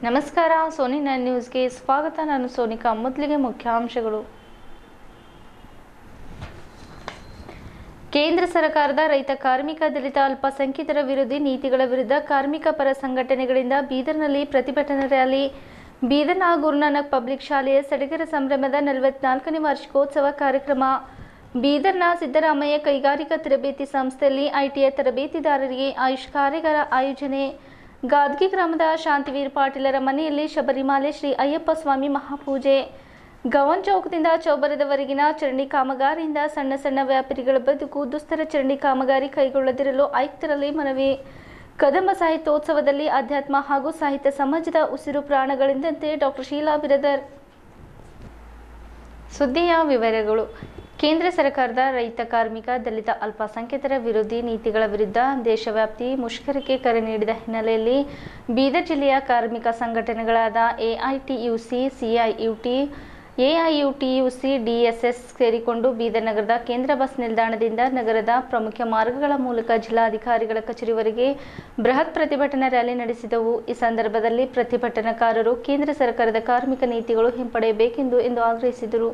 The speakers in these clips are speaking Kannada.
ನಮಸ್ಕಾರ ಸೋನಿ ನೈನ್ ನ್ಯೂಸ್ಗೆ ಸ್ವಾಗತ ನಾನು ಸೋನಿಕಾ ಮೊದಲಿಗೆ ಮುಖ್ಯಾಂಶಗಳು ಕೇಂದ್ರ ಸರ್ಕಾರದ ರೈತ ಕಾರ್ಮಿಕ ದಲಿತ ಅಲ್ಪಸಂಖ್ಯಾತರ ವಿರೋಧಿ ನೀತಿಗಳ ವಿರುದ್ಧ ಕಾರ್ಮಿಕ ಪರ ಸಂಘಟನೆಗಳಿಂದ ಬೀದರ್ನಲ್ಲಿ ಪ್ರತಿಭಟನಾ ರ್ಯಾಲಿ ಬೀದರ್ನ ಗುರುನಾನಕ್ ಪಬ್ಲಿಕ್ ಶಾಲೆಯ ಸಡಗರ ಸಂಭ್ರಮದ ನಲವತ್ನಾಲ್ಕನೇ ವಾರ್ಷಿಕೋತ್ಸವ ಕಾರ್ಯಕ್ರಮ ಬೀದರ್ನ ಸಿದ್ದರಾಮಯ್ಯ ಕೈಗಾರಿಕಾ ತರಬೇತಿ ಸಂಸ್ಥೆಯಲ್ಲಿ ಐಟಿಐ ತರಬೇತಿದಾರರಿಗೆ ಆಯುಷ್ ಕಾರ್ಯಾಗಾರ ಆಯೋಜನೆ ಗಾದ್ಗಿ ಗ್ರಾಮದ ಶಾಂತಿವೀರ್ ಪಾಟೀಲರ ಮನೆಯಲ್ಲಿ ಶಬರಿಮಾಲೆ ಶ್ರೀ ಅಯ್ಯಪ್ಪ ಸ್ವಾಮಿ ಮಹಾಪೂಜೆ ಗವನ್ ಚೌಕದಿಂದ ಚೌಬರದವರೆಗಿನ ಚರಂಡಿ ಕಾಮಗಾರಿಯಿಂದ ಸಣ್ಣ ಸಣ್ಣ ವ್ಯಾಪಾರಿಗಳ ಬದುಕು ದುಸ್ತರ ಚರಂಡಿ ಕಾಮಗಾರಿ ಕೈಗೊಳ್ಳದಿರಲು ಆಯುಕ್ತರಲ್ಲಿ ಮನವಿ ಕದಂಬ ಸಾಹಿತ್ಯೋತ್ಸವದಲ್ಲಿ ಅಧ್ಯಾತ್ಮ ಹಾಗೂ ಸಾಹಿತ್ಯ ಸಮಾಜದ ಉಸಿರು ಪ್ರಾಣಗಳೆಂದಂತೆ ಡಾಕ್ಟರ್ ಶೀಲಾ ಬಿರದರ್ ಸುದ್ದಿಯ ವಿವರಗಳು ಕೇಂದ್ರ ಸರ್ಕಾರದ ರೈತ ಕಾರ್ಮಿಕ ದಲಿತ ಅಲ್ಪಸಂಖ್ಯಾತರ ವಿರೋಧಿ ನೀತಿಗಳ ವಿರುದ್ಧ ದೇಶವ್ಯಾಪ್ತಿ ಮುಷ್ಕರಕ್ಕೆ ಕರೆ ನೀಡಿದ ಹಿನ್ನೆಲೆಯಲ್ಲಿ ಬೀದರ್ ಜಿಲ್ಲೆಯ ಕಾರ್ಮಿಕ ಸಂಘಟನೆಗಳಾದ ಎಐಟಿಯುಸಿ ಸಿಐಯುಟಿ ಎಐಯುಟಿಯುಸಿ ಡಿಎಸ್ಎಸ್ ಸೇರಿಕೊಂಡು ಬೀದರ್ ನಗರದ ಕೇಂದ್ರ ಬಸ್ ನಿಲ್ದಾಣದಿಂದ ನಗರದ ಪ್ರಮುಖ ಮಾರ್ಗಗಳ ಮೂಲಕ ಜಿಲ್ಲಾಧಿಕಾರಿಗಳ ಕಚೇರಿವರೆಗೆ ಬೃಹತ್ ಪ್ರತಿಭಟನಾ ರ್ಯಾಲಿ ನಡೆಸಿದವು ಈ ಸಂದರ್ಭದಲ್ಲಿ ಪ್ರತಿಭಟನಾಕಾರರು ಕೇಂದ್ರ ಸರ್ಕಾರದ ಕಾರ್ಮಿಕ ನೀತಿಗಳು ಹಿಂಪಡೆಯಬೇಕೆಂದು ಎಂದು ಆಗ್ರಹಿಸಿದರು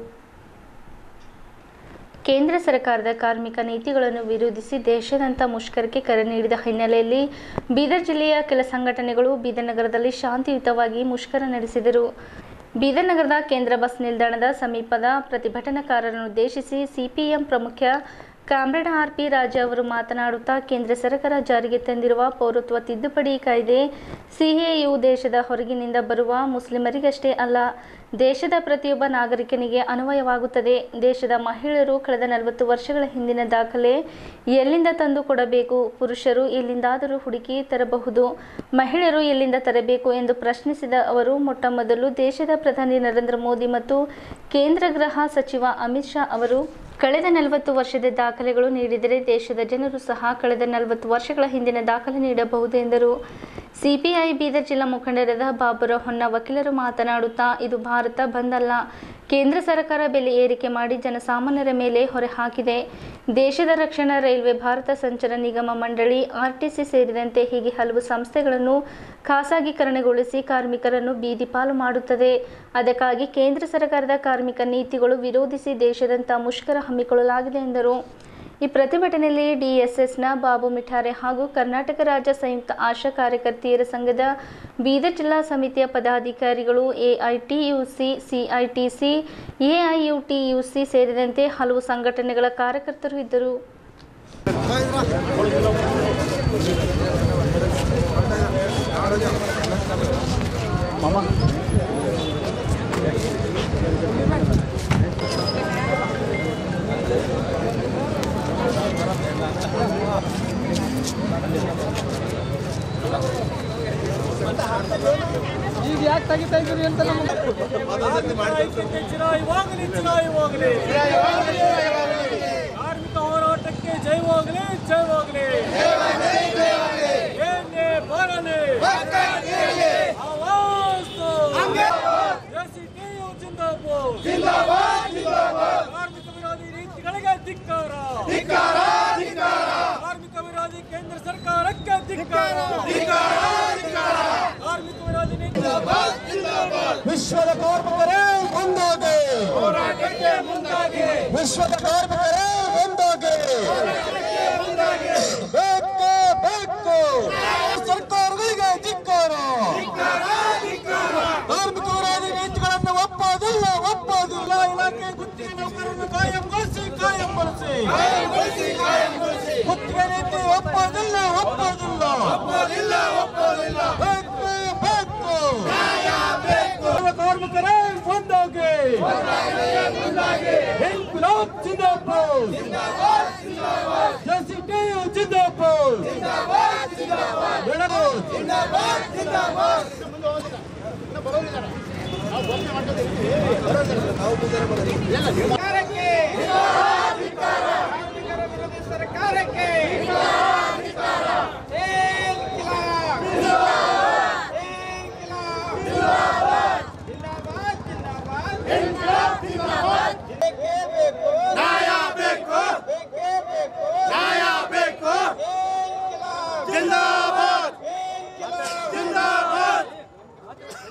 ಕೇಂದ್ರ ಸರ್ಕಾರದ ಕಾರ್ಮಿಕ ನೀತಿಗಳನ್ನು ವಿರೋಧಿಸಿ ದೇಶಾದ್ಯಂತ ಮುಷ್ಕರಕ್ಕೆ ಕರೆ ನೀಡಿದ ಹಿನ್ನೆಲೆಯಲ್ಲಿ ಬೀದರ್ ಜಿಲ್ಲೆಯ ಕೆಲ ಸಂಘಟನೆಗಳು ಬೀದರ್ ನಗರದಲ್ಲಿ ಶಾಂತಿಯುತವಾಗಿ ಮುಷ್ಕರ ನಡೆಸಿದರು ಬೀದರ್ ನಗರದ ಕೇಂದ್ರ ಬಸ್ ನಿಲ್ದಾಣದ ಸಮೀಪದ ಪ್ರತಿಭಟನಾಕಾರರನ್ನು ಉದ್ದೇಶಿಸಿ ಸಿಪಿಎಂ ಪ್ರಮುಖ ಕಾಮ್ರೇಡ್ ಆರ್ ಪಿ ರಾಜಾ ಅವರು ಮಾತನಾಡುತ್ತಾ ಕೇಂದ್ರ ಸರ್ಕಾರ ಜಾರಿಗೆ ತಂದಿರುವ ಪೌರತ್ವ ತಿದ್ದುಪಡಿ ಕಾಯ್ದೆ ಸಿಎಯು ದೇಶದ ಹೊರಗಿನಿಂದ ಬರುವ ಮುಸ್ಲಿಮರಿಗಷ್ಟೇ ಅಲ್ಲ ದೇಶದ ಪ್ರತಿಯೊಬ್ಬ ನಾಗರಿಕನಿಗೆ ಅನ್ವಯವಾಗುತ್ತದೆ ದೇಶದ ಮಹಿಳೆಯರು ಕಳೆದ ನಲವತ್ತು ವರ್ಷಗಳ ಹಿಂದಿನ ದಾಖಲೆ ಎಲ್ಲಿಂದ ತಂದು ಕೊಡಬೇಕು ಪುರುಷರು ಎಲ್ಲಿಂದಾದರೂ ಹುಡುಕಿ ತರಬಹುದು ಮಹಿಳೆಯರು ಎಲ್ಲಿಂದ ತರಬೇಕು ಎಂದು ಪ್ರಶ್ನಿಸಿದ ಅವರು ಮೊಟ್ಟ ಮೊದಲು ದೇಶದ ಪ್ರಧಾನಿ ನರೇಂದ್ರ ಮೋದಿ ಮತ್ತು ಕೇಂದ್ರ ಗೃಹ ಸಚಿವ ಅಮಿತ್ ಶಾ ಅವರು ಕಳೆದ ನಲವತ್ತು ವರ್ಷದ ದಾಖಲೆಗಳು ನೀಡಿದರೆ ದೇಶದ ಜನರು ಸಹ ಕಳೆದ ನಲವತ್ತು ವರ್ಷಗಳ ಹಿಂದಿನ ದಾಖಲೆ ನೀಡಬಹುದು ಎಂದರು ಸಿಪಿಐ ಬೀದರ್ ಜಿಲ್ಲಾ ಮುಖಂಡರಾದ ಬಾಬುರಾವ್ ಹೊನ್ನ ವಕೀಲರು ಮಾತನಾಡುತ್ತಾ ಇದು ಭಾರತ ಬಂದ್ ಅಲ್ಲ ಕೇಂದ್ರ ಸರ್ಕಾರ ಬೆಲೆ ಏರಿಕೆ ಮಾಡಿ ಜನಸಾಮಾನ್ಯರ ಮೇಲೆ ಹೊರೆ ಹಾಕಿದೆ ದೇಶದ ರಕ್ಷಣಾ ರೈಲ್ವೆ ಭಾರತ ಸಂಚಾರ ನಿಗಮ ಮಂಡಳಿ ಆರ್ಟಿಸಿ ಸೇರಿದಂತೆ ಹೀಗೆ ಹಲವು ಸಂಸ್ಥೆಗಳನ್ನು ಖಾಸಗೀಕರಣಗೊಳಿಸಿ ಕಾರ್ಮಿಕರನ್ನು ಬೀದಿ ಪಾಲು ಮಾಡುತ್ತದೆ ಅದಕ್ಕಾಗಿ ಕೇಂದ್ರ ಸರ್ಕಾರದ ಕಾರ್ಮಿಕ ನೀತಿಗಳು ವಿರೋಧಿಸಿ ದೇಶದಂತ ಮುಷ್ಕರ ಹಮ್ಮಿಕೊಳ್ಳಲಾಗಿದೆ ಎಂದರು ಈ ಪ್ರತಿಭಟನೆಯಲ್ಲಿ ಡಿಎಸ್ಎಸ್ನ ಬಾಬು ಮಿಠಾರೆ ಹಾಗೂ ಕರ್ನಾಟಕ ರಾಜ್ಯ ಸಂಯುಕ್ತ ಆಶಾ ಕಾರ್ಯಕರ್ತೆಯರ ಸಂಘದ ಬೀದರ್ ಜಿಲ್ಲಾ ಸಮಿತಿಯ ಪದಾಧಿಕಾರಿಗಳು ಎಐಟಿಯುಸಿ ಸಿಐಟಿಸಿ ಎಐಯುಟಿಯುಸಿ ಸೇರಿದಂತೆ ಹಲವು ಸಂಘಟನೆಗಳ ಕಾರ್ಯಕರ್ತರು ಇದ್ದರು ಈಗ ಯಾಕೆ ತೆಗಿತಾ ಇದ್ದೀರಿ ಅಂತ ನಮ್ಗೆ ಚಿರಾಯುವಾಗಲಿ ಚಿರಾಯುವಾಗಲಿ ಕಾರ್ಮಿಕ ಹೋರಾಟಕ್ಕೆ ಜೈವಾಗಲಿ ಜೈವಾಗಲಿ ಏನೇ ಬಾರಲಿ ಆವಾಜ್ ದೋ. JCTU ಜಿಂದಾಬಾದ್ ಕಾರ್ಮಿಕ ವಿರೋಧಿ ನೀತಿಗಳಿಗೆ ಧಿಕ್ಕಾರ ಕಾರ್ಮಿಕ ವಿರೋಧಿ ಕೇಂದ್ರ ಸರ್ಕಾರಕ್ಕೆ ಧಿಕ್ಕಾರ ಕಾರ್ಮಿಕ ವಿರೋಧಿ ನೀತಿ ವಿಶ್ವದ ಕಾರ್ಮಿಕರೇ ಮುಂದಾಗಿ ಹೋರಾಟಕ್ಕೆ ಮುಂದಾಗಿ ವಿಶ್ವದ ಕಾರ್ಮಿಕರೇ ಮುಂದಾಗಿ ಬೇಕು ಬೇಕು ಸರ್ಕಾರಗಳಿಗೆ ಧಿಕ್ಕಾರ ಕಾರ್ಮಿಕ ವಿರೋಧಿ ನೀತಿಗಳನ್ನು ಒಪ್ಪೋದಿಲ್ಲ ಒಪ್ಪೋದಿಲ್ಲ ಇಲಾಖೆ ಗುತ್ತಿಗೆ ನೌಕರರನ್ನು ಕಾಯಂಗೊಳಿಸಿ ಕಾಯಂಗೊಳಿಸಿ ಗುತ್ತಿಗೆ ನೀತಿ ಒಪ್ಪೋದಿಲ್ಲ ಒಪ್ಪೋದಿಲ್ಲ ಬೇಕು ಬೇಕು ಕಾರ್ಮಿಕರೇ ಒಂದಾಗಿ ಇನ್ಕುಲಾಬ್ ಜಿಂದಾಬಾದ್ ಜೆಸಿಟಿಯು ಜಿಂದಾಬಾದ್ ಬೆಳಗು ಜಿಂದಾಬಾದ್ ಜಿಂದಾಬಾದ್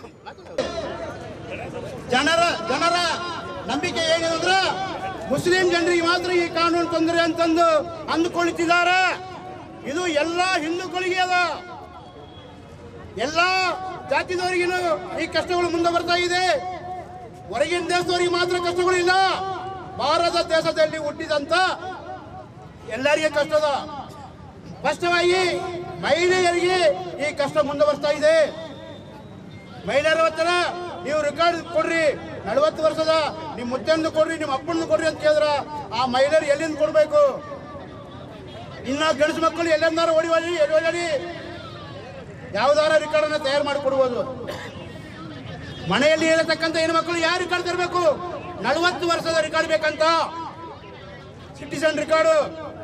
ಜನರ ನಂಬಿಕೆ ಏನಿದೆ ಮುಸ್ಲಿಂ ಜನರಿಗೆ ಮಾತ್ರ ಈ ಕಾನೂನು ತೊಂದರೆ ಅಂತಂದು ಅಂದುಕೊಳ್ಳುತ್ತಿದ್ದಾರೆ ಇದು ಎಲ್ಲ ಹಿಂದೂಗಳಿಗೆ ಅದ ಎಲ್ಲ ಜಾತಿದವರಿಗೂ ಈ ಕಷ್ಟಗಳು ಮುಂದೆ ಬರ್ತಾ ಇದೆ ಹೊರಗಿನ ದೇಶದವರಿಗೆ ಮಾತ್ರ ಕಷ್ಟಗಳಿಲ್ಲ ಭಾರತ ದೇಶದಲ್ಲಿ ಹುಟ್ಟಿದಂತ ಎಲ್ಲರಿಗೆ ಕಷ್ಟದ ಸ್ಪಷ್ಟವಾಗಿ ಮಹಿಳೆಯರಿಗೆ ಈ ಕಷ್ಟ ಮುಂದೆ ಬರ್ತಾ ಇದೆ ಮಹಿಳೆಯರ ಹತ್ರ ನೀವು ರೆಕಾರ್ಡ್ ಕೊಡ್ರಿ ನಲವತ್ತು ವರ್ಷದ ನಿಮ್ಮ ಮುದ್ದೆಂದು ಕೊಡ್ರಿ ನಿಮ್ಮ ಅಪ್ಪಂದು ಕೊಡ್ರಿ ಅಂತ ಕೇಳಿದ್ರ ಆ ಮಹಿಳೆಯರು ಎಲ್ಲಿಂದ ಕೊಡ್ಬೇಕು ಇನ್ನ ಗಂಡಸು ಮಕ್ಕಳು ಎಲ್ಲೆಂದಾರು ಓಡಿ ಓಡಿ ಓಡಿ ಯಾವ್ದಾರ ರೆಕಾರ್ಡ್ ಅನ್ನ ತಯಾರು ಮಾಡಿ ಕೊಡುವುದು ಮನೆಯಲ್ಲಿ ಇರತಕ್ಕಂತ ಹೆಣ್ಮಕ್ಳು ಯಾರು ರೆಕಾರ್ಡ್ ತರಬೇಕು ನಲವತ್ತು ವರ್ಷದ ರೆಕಾರ್ಡ್ ಬೇಕಂತ ಸಿಟಿಸನ್ ರೆಕಾರ್ಡು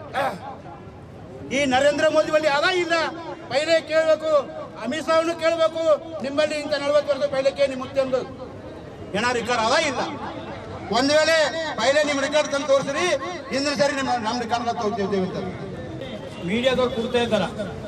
ಈ ನರೇಂದ್ರ ಮೋದಿ ಬಳಿ ಅದ ಇಲ್ಲ ಪೈಲೆ ಕೇಳಬೇಕು ಅಮಿತ್ ಶಾವ್ನು ಕೇಳಬೇಕು ನಿಮ್ಮಲ್ಲಿ ಇಂಥ ನಲವತ್ತು ವರ್ಷ ಪೈಲಕ್ಕೆ ನಿಮ್ಮ ಮುತ್ತೆಂದು ಏನ ರೆಕಾರ್ಡ್ ಅದ ಇಲ್ಲ ಒಂದ್ ವೇಳೆ ಪೈಲೆ ನಿಮ್ಮ ರೆಕಾರ್ಡ್ ತಂದು ತೋರಿಸ್ರಿ ಹಿಂದಿನ ಸರಿ ನಿಮ್ಮ ನಮ್ಮ ರೆಕಾರ್ಡ್ ತೋರಿಸ್ತೀವಿ ಅಂತ ಮೀಡಿಯಾದವ್ರು ಕೊಡ್ತಾ ಇದ್ದಾರ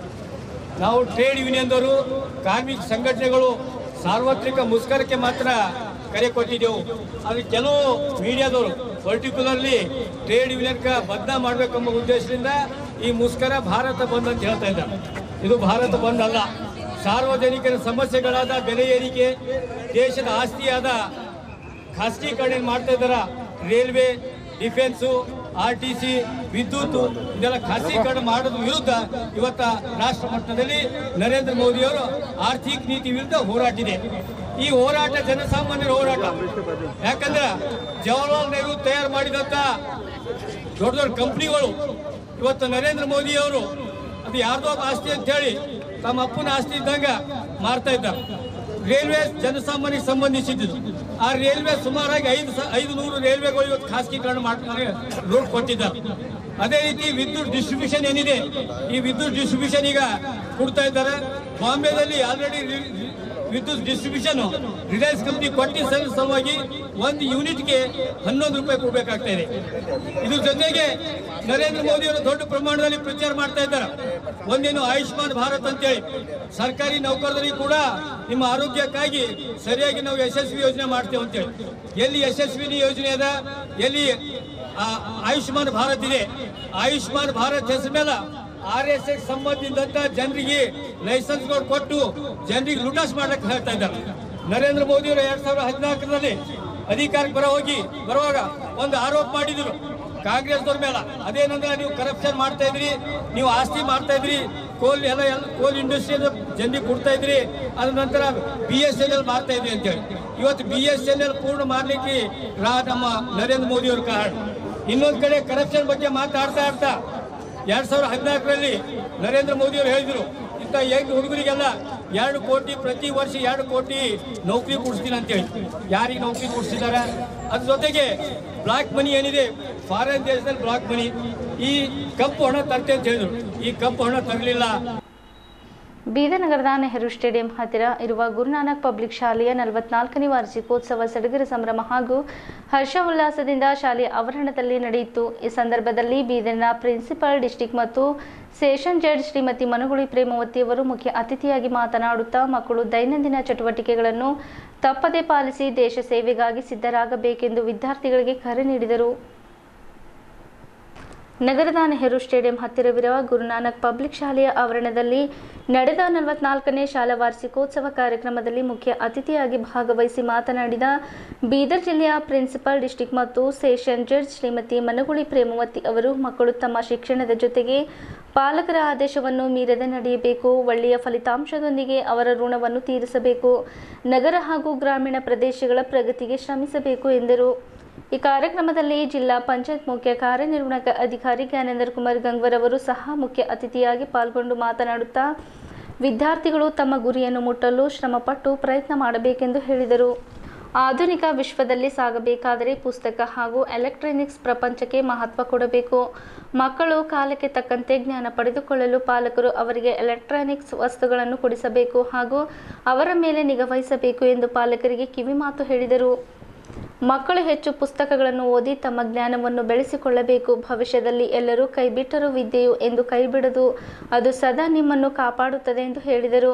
ನಾವು ಟ್ರೇಡ್ ಯೂನಿಯನ್ದವರು ಕಾರ್ಮಿಕ ಸಂಘಟನೆಗಳು ಸಾರ್ವತ್ರಿಕ ಮುಷ್ಕರಕ್ಕೆ ಮಾತ್ರ ಕರೆ ಕೊಟ್ಟಿದ್ದೆವು ಅದು ಕೆಲವು ಮೀಡಿಯಾದವರು ಪರ್ಟಿಕ್ಯುಲರ್ಲಿ ಟ್ರೇಡ್ ಯೂನಿಯನ್ಗೆ ಬದನಾ ಮಾಡಬೇಕೆಂಬ ಉದ್ದೇಶದಿಂದ ಈ ಮುಷ್ಕರ ಭಾರತ ಬಂದ್ ಅಂತ ಹೇಳ್ತಾ ಇದ್ದಾರೆ ಇದು ಭಾರತ ಬಂದ್ ಅಲ್ಲ ಸಾರ್ವಜನಿಕರ ಸಮಸ್ಯೆಗಳಾದ ಬೆಲೆ ಏರಿಕೆ ದೇಶದ ಆಸ್ತಿಯಾದ ಖಾಸಗೀಕರಣ ಮಾಡ್ತಾ ಇದ್ದಾರ railway defence R T C ವಿದ್ಯುತ್ ಇದೆಲ್ಲ ಖಾಸಗೀಕರಣ ಮಾಡೋದ್ರ ವಿರುದ್ಧ ಇವತ್ತ ರಾಷ್ಟ್ರ ಮಟ್ಟದಲ್ಲಿ ನರೇಂದ್ರ ಮೋದಿಯವರು ಆರ್ಥಿಕ ನೀತಿ ವಿರುದ್ಧ ಹೋರಾಟ ಇದೆ ಈ ಹೋರಾಟ ಜನಸಾಮಾನ್ಯರ ಹೋರಾಟ ಯಾಕಂದ್ರೆ ಜವಾಹರ್ಲಾಲ್ ನೆಹರು ತಯಾರು ಮಾಡಿದಂತ ದೊಡ್ಡ ದೊಡ್ಡ ಕಂಪ್ನಿಗಳು ಇವತ್ತು ನರೇಂದ್ರ ಮೋದಿಯವರು ಅದು ಯಾರ್ದೋ ಒಬ್ಬ ಆಸ್ತಿ ಅಂತ ಹೇಳಿ ತಮ್ಮ ಅಪ್ಪನ ಆಸ್ತಿ ಇದ್ದಂಗ ಮಾರ್ತಾ ಇದ್ದಾರೆ ರೈಲ್ವೆ ಜನಸಾಮಾನ್ಯರಿಗೆ ಸಂಬಂಧಿಸಿದ್ದು ಆ ರೈಲ್ವೆ ಸುಮಾರಾಗಿ ಐದು ಸ- ಐದು ನೂರು ರೈಲ್ವೆಗಳು ಇವತ್ತು ಖಾಸಗೀಕರಣ ಮಾಡಿ ರೂಟ್ ಕೊಟ್ಟಿದ್ದಾರೆ ಅದೇ ರೀತಿ ವಿದ್ಯುತ್ ಡಿಸ್ಟ್ರಿಬ್ಯೂಷನ್ ಏನಿದೆ ಈ ವಿದ್ಯುತ್ ಡಿಸ್ಟ್ರಿಬ್ಯೂಷನ್ ಈಗ ಕೊಡ್ತಾ ಇದ್ದಾರೆ ಬಾಂಬೆದಲ್ಲಿ ಆಲ್ರೆಡಿ ವಿದ್ಯುತ್ ಡಿಸ್ಟ್ರಿಬ್ಯೂಷನ್ ರಿಲಯನ್ಸ್ ಕಂಪ್ನಿ ಕೊಟ್ಟಿದ್ದ ಸಲ- ಸಲುವಾಗಿ ಒಂದು ಯೂನಿಟ್ಗೆ ಹನ್ನೊಂದು ರೂಪಾಯಿ ಕೊಡಬೇಕಾಗ್ತಾ ಇದೆ ಇದ್ರ ಜೊತೆಗೆ ನರೇಂದ್ರ ಮೋದಿ ಅವರು ದೊಡ್ಡ ಪ್ರಮಾಣದಲ್ಲಿ ಪ್ರಚಾರ ಮಾಡ್ತಾ ಇದ್ದಾರೆ ಒಂದೇನು ಆಯುಷ್ಮಾನ್ ಭಾರತ್ ಅಂತೇಳಿ ಸರ್ಕಾರಿ ನೌಕರರಿಗೆ ಕೂಡ ನಿಮ್ಮ ಆರೋಗ್ಯಕ್ಕಾಗಿ ಸರಿಯಾಗಿ ನಾವು ಯಶಸ್ವಿ ಯೋಜನೆ ಮಾಡ್ತೇವೆ ಅಂತೇಳಿ ಎಲ್ಲಿ ಯಶಸ್ವಿನಿ ಯೋಜನೆ ಅದ ಎಲ್ಲಿ ಆ, ಆಯುಷ್ಮಾನ್ ಭಾರತ್ ಇದೆ ಆಯುಷ್ಮಾನ್ ಭಾರತ್ ಹೆಸರು ಮೇಲೆ ಆರ್ ಎಸ್ ಎಸ್ ಸಂಬಂಧಿಸಿದಂತ ಜನರಿಗೆ ಲೈಸೆನ್ಸ್ಗಳು ಕೊಟ್ಟು ಜನರಿಗೆ ಲುಟಾಸ್ ಮಾಡಕ್ಕೆ ಹೇಳ್ತಾ ಇದ್ದಾರೆ ನರೇಂದ್ರ ಮೋದಿ ಅವರು ಎರಡ್ ಸಾವಿರದ ಹದಿನಾಲ್ಕರಲ್ಲಿ ಅಧಿಕಾರಕ್ಕೆ ಬರೋ ಹೋಗಿ ಬರುವಾಗ ಒಂದು ಆರೋಪ ಮಾಡಿದ್ರು ಕಾಂಗ್ರೆಸ್ದವ್ರ ಮೇಲೆ ಅದೇನಂದ್ರೆ ನೀವು ಕರಪ್ಷನ್ ಮಾಡ್ತಾ ಇದ್ರಿ ನೀವು ಆಸ್ತಿ ಮಾಡ್ತಾ ಇದ್ರಿ ಕೋಲ್ ಎಲ್ಲ ಎಲ್ಲ ಕೋಲ್ ಇಂಡಸ್ಟ್ರಿ ಜನರಿಗೆ ಕೊಡ್ತಾ ಇದ್ರಿ ಅದ ನಂತರ ಬಿ ಎಸ್ ಎನ್ ಎಲ್ ಮಾಡ್ತಾ ಇದ್ರಿ ಅಂತೇಳಿ ಇವತ್ತು ಬಿ ಎಸ್ ಎನ್ ಎಲ್ ಪೂರ್ಣ ಮಾಡ್ಲಿಕ್ಕೆ ರಾ ನಮ್ಮ ನರೇಂದ್ರ ಮೋದಿ ಅವ್ರ ಕಾರಣ ಇನ್ನೊಂದ್ ಕಡೆ ಕರಪ್ಷನ್ ಬಗ್ಗೆ ಮಾತಾಡ್ತಾ ಆಡ್ತಾ ಎರಡ್ ಸಾವಿರದ ಹದಿನಾಲ್ಕರಲ್ಲಿ ನರೇಂದ್ರ ಮೋದಿ ಅವರು ಹೇಳಿದ್ರು ಇಂಥ ಯಂಗ್ ಹುಡುಗರಿಗೆಲ್ಲ ಎರಡು ಕೋಟಿ ಪ್ರತಿ ವರ್ಷ ಎರಡು ಕೋಟಿ ನೌಕರಿ ಕೊಡಿಸ್ತೀನಿ ಅಂತೇಳಿ ಯಾರಿಗೆ ನೌಕರಿ ಕೊಡಿಸಿದ್ದಾರೆ ಅದ್ರ ಜೊತೆಗೆ ಬ್ಲಾಕ್ ಮನಿ ಏನಿದೆ ಫಾರಿನ್ ದೇಶದಲ್ಲಿ ಬ್ಲಾಕ್ ಮನಿ ಈ ಕಪ್ಪು ಹಣ ತರ್ತೆ ಅಂತ ಹೇಳಿದ್ರು ಈ ಕಪ್ಪು ಹಣ ತರಲಿಲ್ಲ ಬೀದರ್ ನಗರದ ನೆಹರು ಸ್ಟೇಡಿಯಂ ಹತ್ತಿರ ಇರುವ ಗುರುನಾನಕ್ ಪಬ್ಲಿಕ್ ಶಾಲೆಯ ನಲವತ್ನಾಲ್ಕನೇ ವಾರ್ಷಿಕೋತ್ಸವ ಸಡಗರ ಸಂಭ್ರಮ ಹಾಗೂ ಹರ್ಷ ಉಲ್ಲಾಸದಿಂದ ಶಾಲೆಯ ಆವರಣದಲ್ಲಿ ನಡೆಯಿತು ಈ ಸಂದರ್ಭದಲ್ಲಿ ಬೀದರ್ನ ಪ್ರಿನ್ಸಿಪಲ್ ಡಿಸ್ಟಿಕ್ ಮತ್ತು ಸೆಷನ್ ಜಡ್ಜ್ ಶ್ರೀಮತಿ ಮನುಗುಳಿ ಪ್ರೇಮವತಿಯವರು ಮುಖ್ಯ ಅತಿಥಿಯಾಗಿ ಮಾತನಾಡುತ್ತಾ ಮಕ್ಕಳು ದೈನಂದಿನ ಚಟುವಟಿಕೆಗಳನ್ನು ತಪ್ಪದೇ ಪಾಲಿಸಿ ದೇಶ ಸೇವೆಗಾಗಿ ಸಿದ್ಧರಾಗಬೇಕೆಂದು ವಿದ್ಯಾರ್ಥಿಗಳಿಗೆ ಕರೆ ನೀಡಿದರು ನಗರದ ನೆಹರು ಸ್ಟೇಡಿಯಂ ಹತ್ತಿರವಿರುವ ಗುರುನಾನಕ್ ಪಬ್ಲಿಕ್ ಶಾಲೆಯ ಆವರಣದಲ್ಲಿ ನಡೆದ ನಲವತ್ನಾಲ್ಕನೇ ಶಾಲಾ ವಾರ್ಷಿಕೋತ್ಸವ ಕಾರ್ಯಕ್ರಮದಲ್ಲಿ ಮುಖ್ಯ ಅತಿಥಿಯಾಗಿ ಭಾಗವಹಿಸಿ ಮಾತನಾಡಿದ ಬೀದರ್ ಜಿಲ್ಲೆಯ ಪ್ರಿನ್ಸಿಪಲ್ ಡಿಸ್ಟಿಕ್ ಮತ್ತು ಸೆಷನ್ ಜಡ್ಜ್ ಶ್ರೀಮತಿ ಮನಗುಳಿ ಪ್ರೇಮವತಿ ಅವರು ಮಕ್ಕಳು ತಮ್ಮ ಶಿಕ್ಷಣದ ಜೊತೆಗೆ ಪಾಲಕರ ಆದೇಶವನ್ನು ಮೀರದೆ ನಡೆಯಬೇಕು ಒಳ್ಳೆಯ ಫಲಿತಾಂಶದೊಂದಿಗೆ ಅವರ ಋಣವನ್ನು ತೀರಿಸಬೇಕು ನಗರ ಹಾಗೂ ಗ್ರಾಮೀಣ ಪ್ರದೇಶಗಳ ಪ್ರಗತಿಗೆ ಶ್ರಮಿಸಬೇಕು ಎಂದರು ಈ ಕಾರ್ಯಕ್ರಮದಲ್ಲಿ ಜಿಲ್ಲಾ ಪಂಚಾಯತ್ ಮುಖ್ಯ ಕಾರ್ಯನಿರ್ವಹಣಾ ಅಧಿಕಾರಿ ಜ್ಞಾನೇಂದ್ರ ಕುಮಾರ್ ಗಂಗ್ವರ್ ಅವರು ಸಹ ಮುಖ್ಯ ಅತಿಥಿಯಾಗಿ ಪಾಲ್ಗೊಂಡು ಮಾತನಾಡುತ್ತಾ ವಿದ್ಯಾರ್ಥಿಗಳು ತಮ್ಮ ಗುರಿಯನ್ನು ಮುಟ್ಟಲು ಶ್ರಮಪಟ್ಟು ಪ್ರಯತ್ನ ಮಾಡಬೇಕೆಂದು ಹೇಳಿದರು ಆಧುನಿಕ ವಿಶ್ವದಲ್ಲಿ ಸಾಗಬೇಕಾದರೆ ಪುಸ್ತಕ ಹಾಗೂ ಎಲೆಕ್ಟ್ರಾನಿಕ್ಸ್ ಪ್ರಪಂಚಕ್ಕೆ ಮಹತ್ವ ಕೊಡಬೇಕು ಮಕ್ಕಳು ಕಾಲಕ್ಕೆ ತಕ್ಕಂತೆ ಜ್ಞಾನ ಪಡೆದುಕೊಳ್ಳಲು ಪಾಲಕರು ಅವರಿಗೆ ಎಲೆಕ್ಟ್ರಾನಿಕ್ಸ್ ವಸ್ತುಗಳನ್ನು ಕೊಡಿಸಬೇಕು ಹಾಗೂ ಅವರ ಮೇಲೆ ನಿಗಾವಹಿಸಬೇಕು ಎಂದು ಪಾಲಕರಿಗೆ ಕಿವಿಮಾತು ಹೇಳಿದರು ಮಕ್ಕಳು ಹೆಚ್ಚು ಪುಸ್ತಕಗಳನ್ನು ಓದಿ ತಮ್ಮ ಜ್ಞಾನವನ್ನು ಬೆಳೆಸಿಕೊಳ್ಳಬೇಕು ಭವಿಷ್ಯದಲ್ಲಿ ಎಲ್ಲರೂ ಕೈಬಿಟ್ಟರೂ ವಿದ್ಯೆಯು ಎಂದು ಕೈಬಿಡದು ಅದು ಸದಾ ನಿಮ್ಮನ್ನು ಕಾಪಾಡುತ್ತದೆ ಎಂದು ಹೇಳಿದರು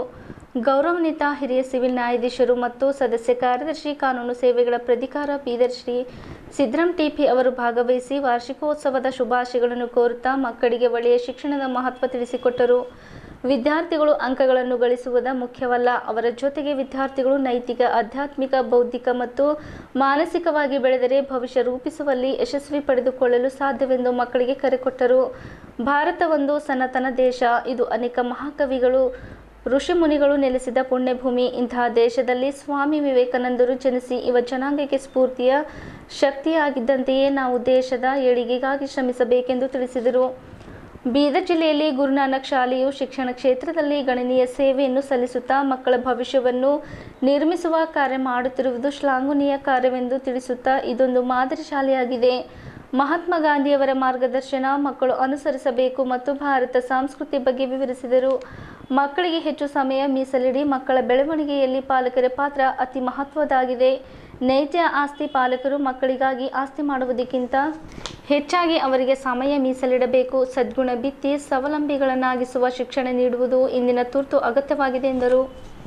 ಗೌರವಾನ್ವಿತ ಹಿರಿಯ ಸಿವಿಲ್ ನ್ಯಾಯಾಧೀಶರು ಮತ್ತು ಸದಸ್ಯ ಕಾರ್ಯದರ್ಶಿ ಕಾನೂನು ಸೇವೆಗಳ ಪ್ರಾಧಿಕಾರ ಬೀದರ್ ಶ್ರೀ ಸಿದ್ರಾಮ್ ಟಿಪಿ ಅವರು ಭಾಗವಹಿಸಿ ವಾರ್ಷಿಕೋತ್ಸವದ ಶುಭಾಶಯಗಳನ್ನು ಕೋರುತ್ತಾ ಮಕ್ಕಳಿಗೆ ಒಳ್ಳೆಯ ಶಿಕ್ಷಣದ ಮಹತ್ವ ತಿಳಿಸಿಕೊಟ್ಟರು ವಿದ್ಯಾರ್ಥಿಗಳು ಅಂಕಗಳನ್ನು ಗಳಿಸುವುದ ಮುಖ್ಯವಲ್ಲ ಅವರ ಜೊತೆಗೆ ವಿದ್ಯಾರ್ಥಿಗಳು ನೈತಿಕ ಆಧ್ಯಾತ್ಮಿಕ ಬೌದ್ಧಿಕ ಮತ್ತು ಮಾನಸಿಕವಾಗಿ ಬೆಳೆದರೆ ಭವಿಷ್ಯ ರೂಪಿಸುವಲ್ಲಿ ಯಶಸ್ವಿ ಪಡೆದುಕೊಳ್ಳಲು ಸಾಧ್ಯವೆಂದು ಮಕ್ಕಳಿಗೆ ಕರೆ ಕೊಟ್ಟರು ಭಾರತ ಒಂದು ಸನಾತನ ದೇಶ ಇದು ಅನೇಕ ಮಹಾಕವಿಗಳು ಋಷಿಮುನಿಗಳು ನೆಲೆಸಿದ ಪುಣ್ಯಭೂಮಿ ಇಂತಹ ದೇಶದಲ್ಲಿ ಸ್ವಾಮಿ ವಿವೇಕಾನಂದರು ಜನಿಸಿ ಯುವ ಜನಾಂಗಕ್ಕೆ ಸ್ಫೂರ್ತಿಯ ಶಕ್ತಿಯಾಗಿದ್ದಂತೆಯೇ ನಾವು ದೇಶದ ಏಳಿಗೆಗಾಗಿ ಶ್ರಮಿಸಬೇಕೆಂದು ತಿಳಿಸಿದರು ಬೀದರ್ ಜಿಲ್ಲೆಯಲ್ಲಿ ಗುರುನಾನಕ್ ಶಾಲೆಯು ಶಿಕ್ಷಣ ಕ್ಷೇತ್ರದಲ್ಲಿ ಗಣನೀಯ ಸೇವೆಯನ್ನು ಸಲ್ಲಿಸುತ್ತಾ ಮಕ್ಕಳ ಭವಿಷ್ಯವನ್ನು ನಿರ್ಮಿಸುವ ಕಾರ್ಯ ಮಾಡುತ್ತಿರುವುದು ಶ್ಲಾಘನೀಯ ಕಾರ್ಯವೆಂದು ತಿಳಿಸುತ್ತಾ ಇದೊಂದು ಮಾದರಿ ಶಾಲೆಯಾಗಿದೆ ಮಹಾತ್ಮ ಗಾಂಧಿಯವರ ಮಾರ್ಗದರ್ಶನ ಮಕ್ಕಳು ಅನುಸರಿಸಬೇಕು ಮತ್ತು ಭಾರತ ಸಂಸ್ಕೃತಿ ಬಗ್ಗೆ ವಿವರಿಸಿದರು ಮಕ್ಕಳಿಗೆ ಹೆಚ್ಚು ಸಮಯ ಮೀಸಲಿಡಿ ಮಕ್ಕಳ ಬೆಳವಣಿಗೆಯಲ್ಲಿ ಪಾಲಕರ ಪಾತ್ರ ಅತಿ ಮಹತ್ವದಾಗಿದೆ ನೈಜ ಆಸ್ತಿ ಪಾಲಕರು ಮಕ್ಕಳಿಗಾಗಿ ಆಸ್ತಿ ಮಾಡುವುದಕ್ಕಿಂತ ಹೆಚ್ಚಾಗಿ ಅವರಿಗೆ ಸಮಯ ಮೀಸಲಿಡಬೇಕು ಸದ್ಗುಣ ಬಿತ್ತಿ ಸ್ವಾವಲಂಬಿಗಳನ್ನಾಗಿಸುವ ಶಿಕ್ಷಣ ನೀಡುವುದು ಇಂದಿನ ತುರ್ತು ಅಗತ್ಯವಾಗಿದೆ ಎಂದರು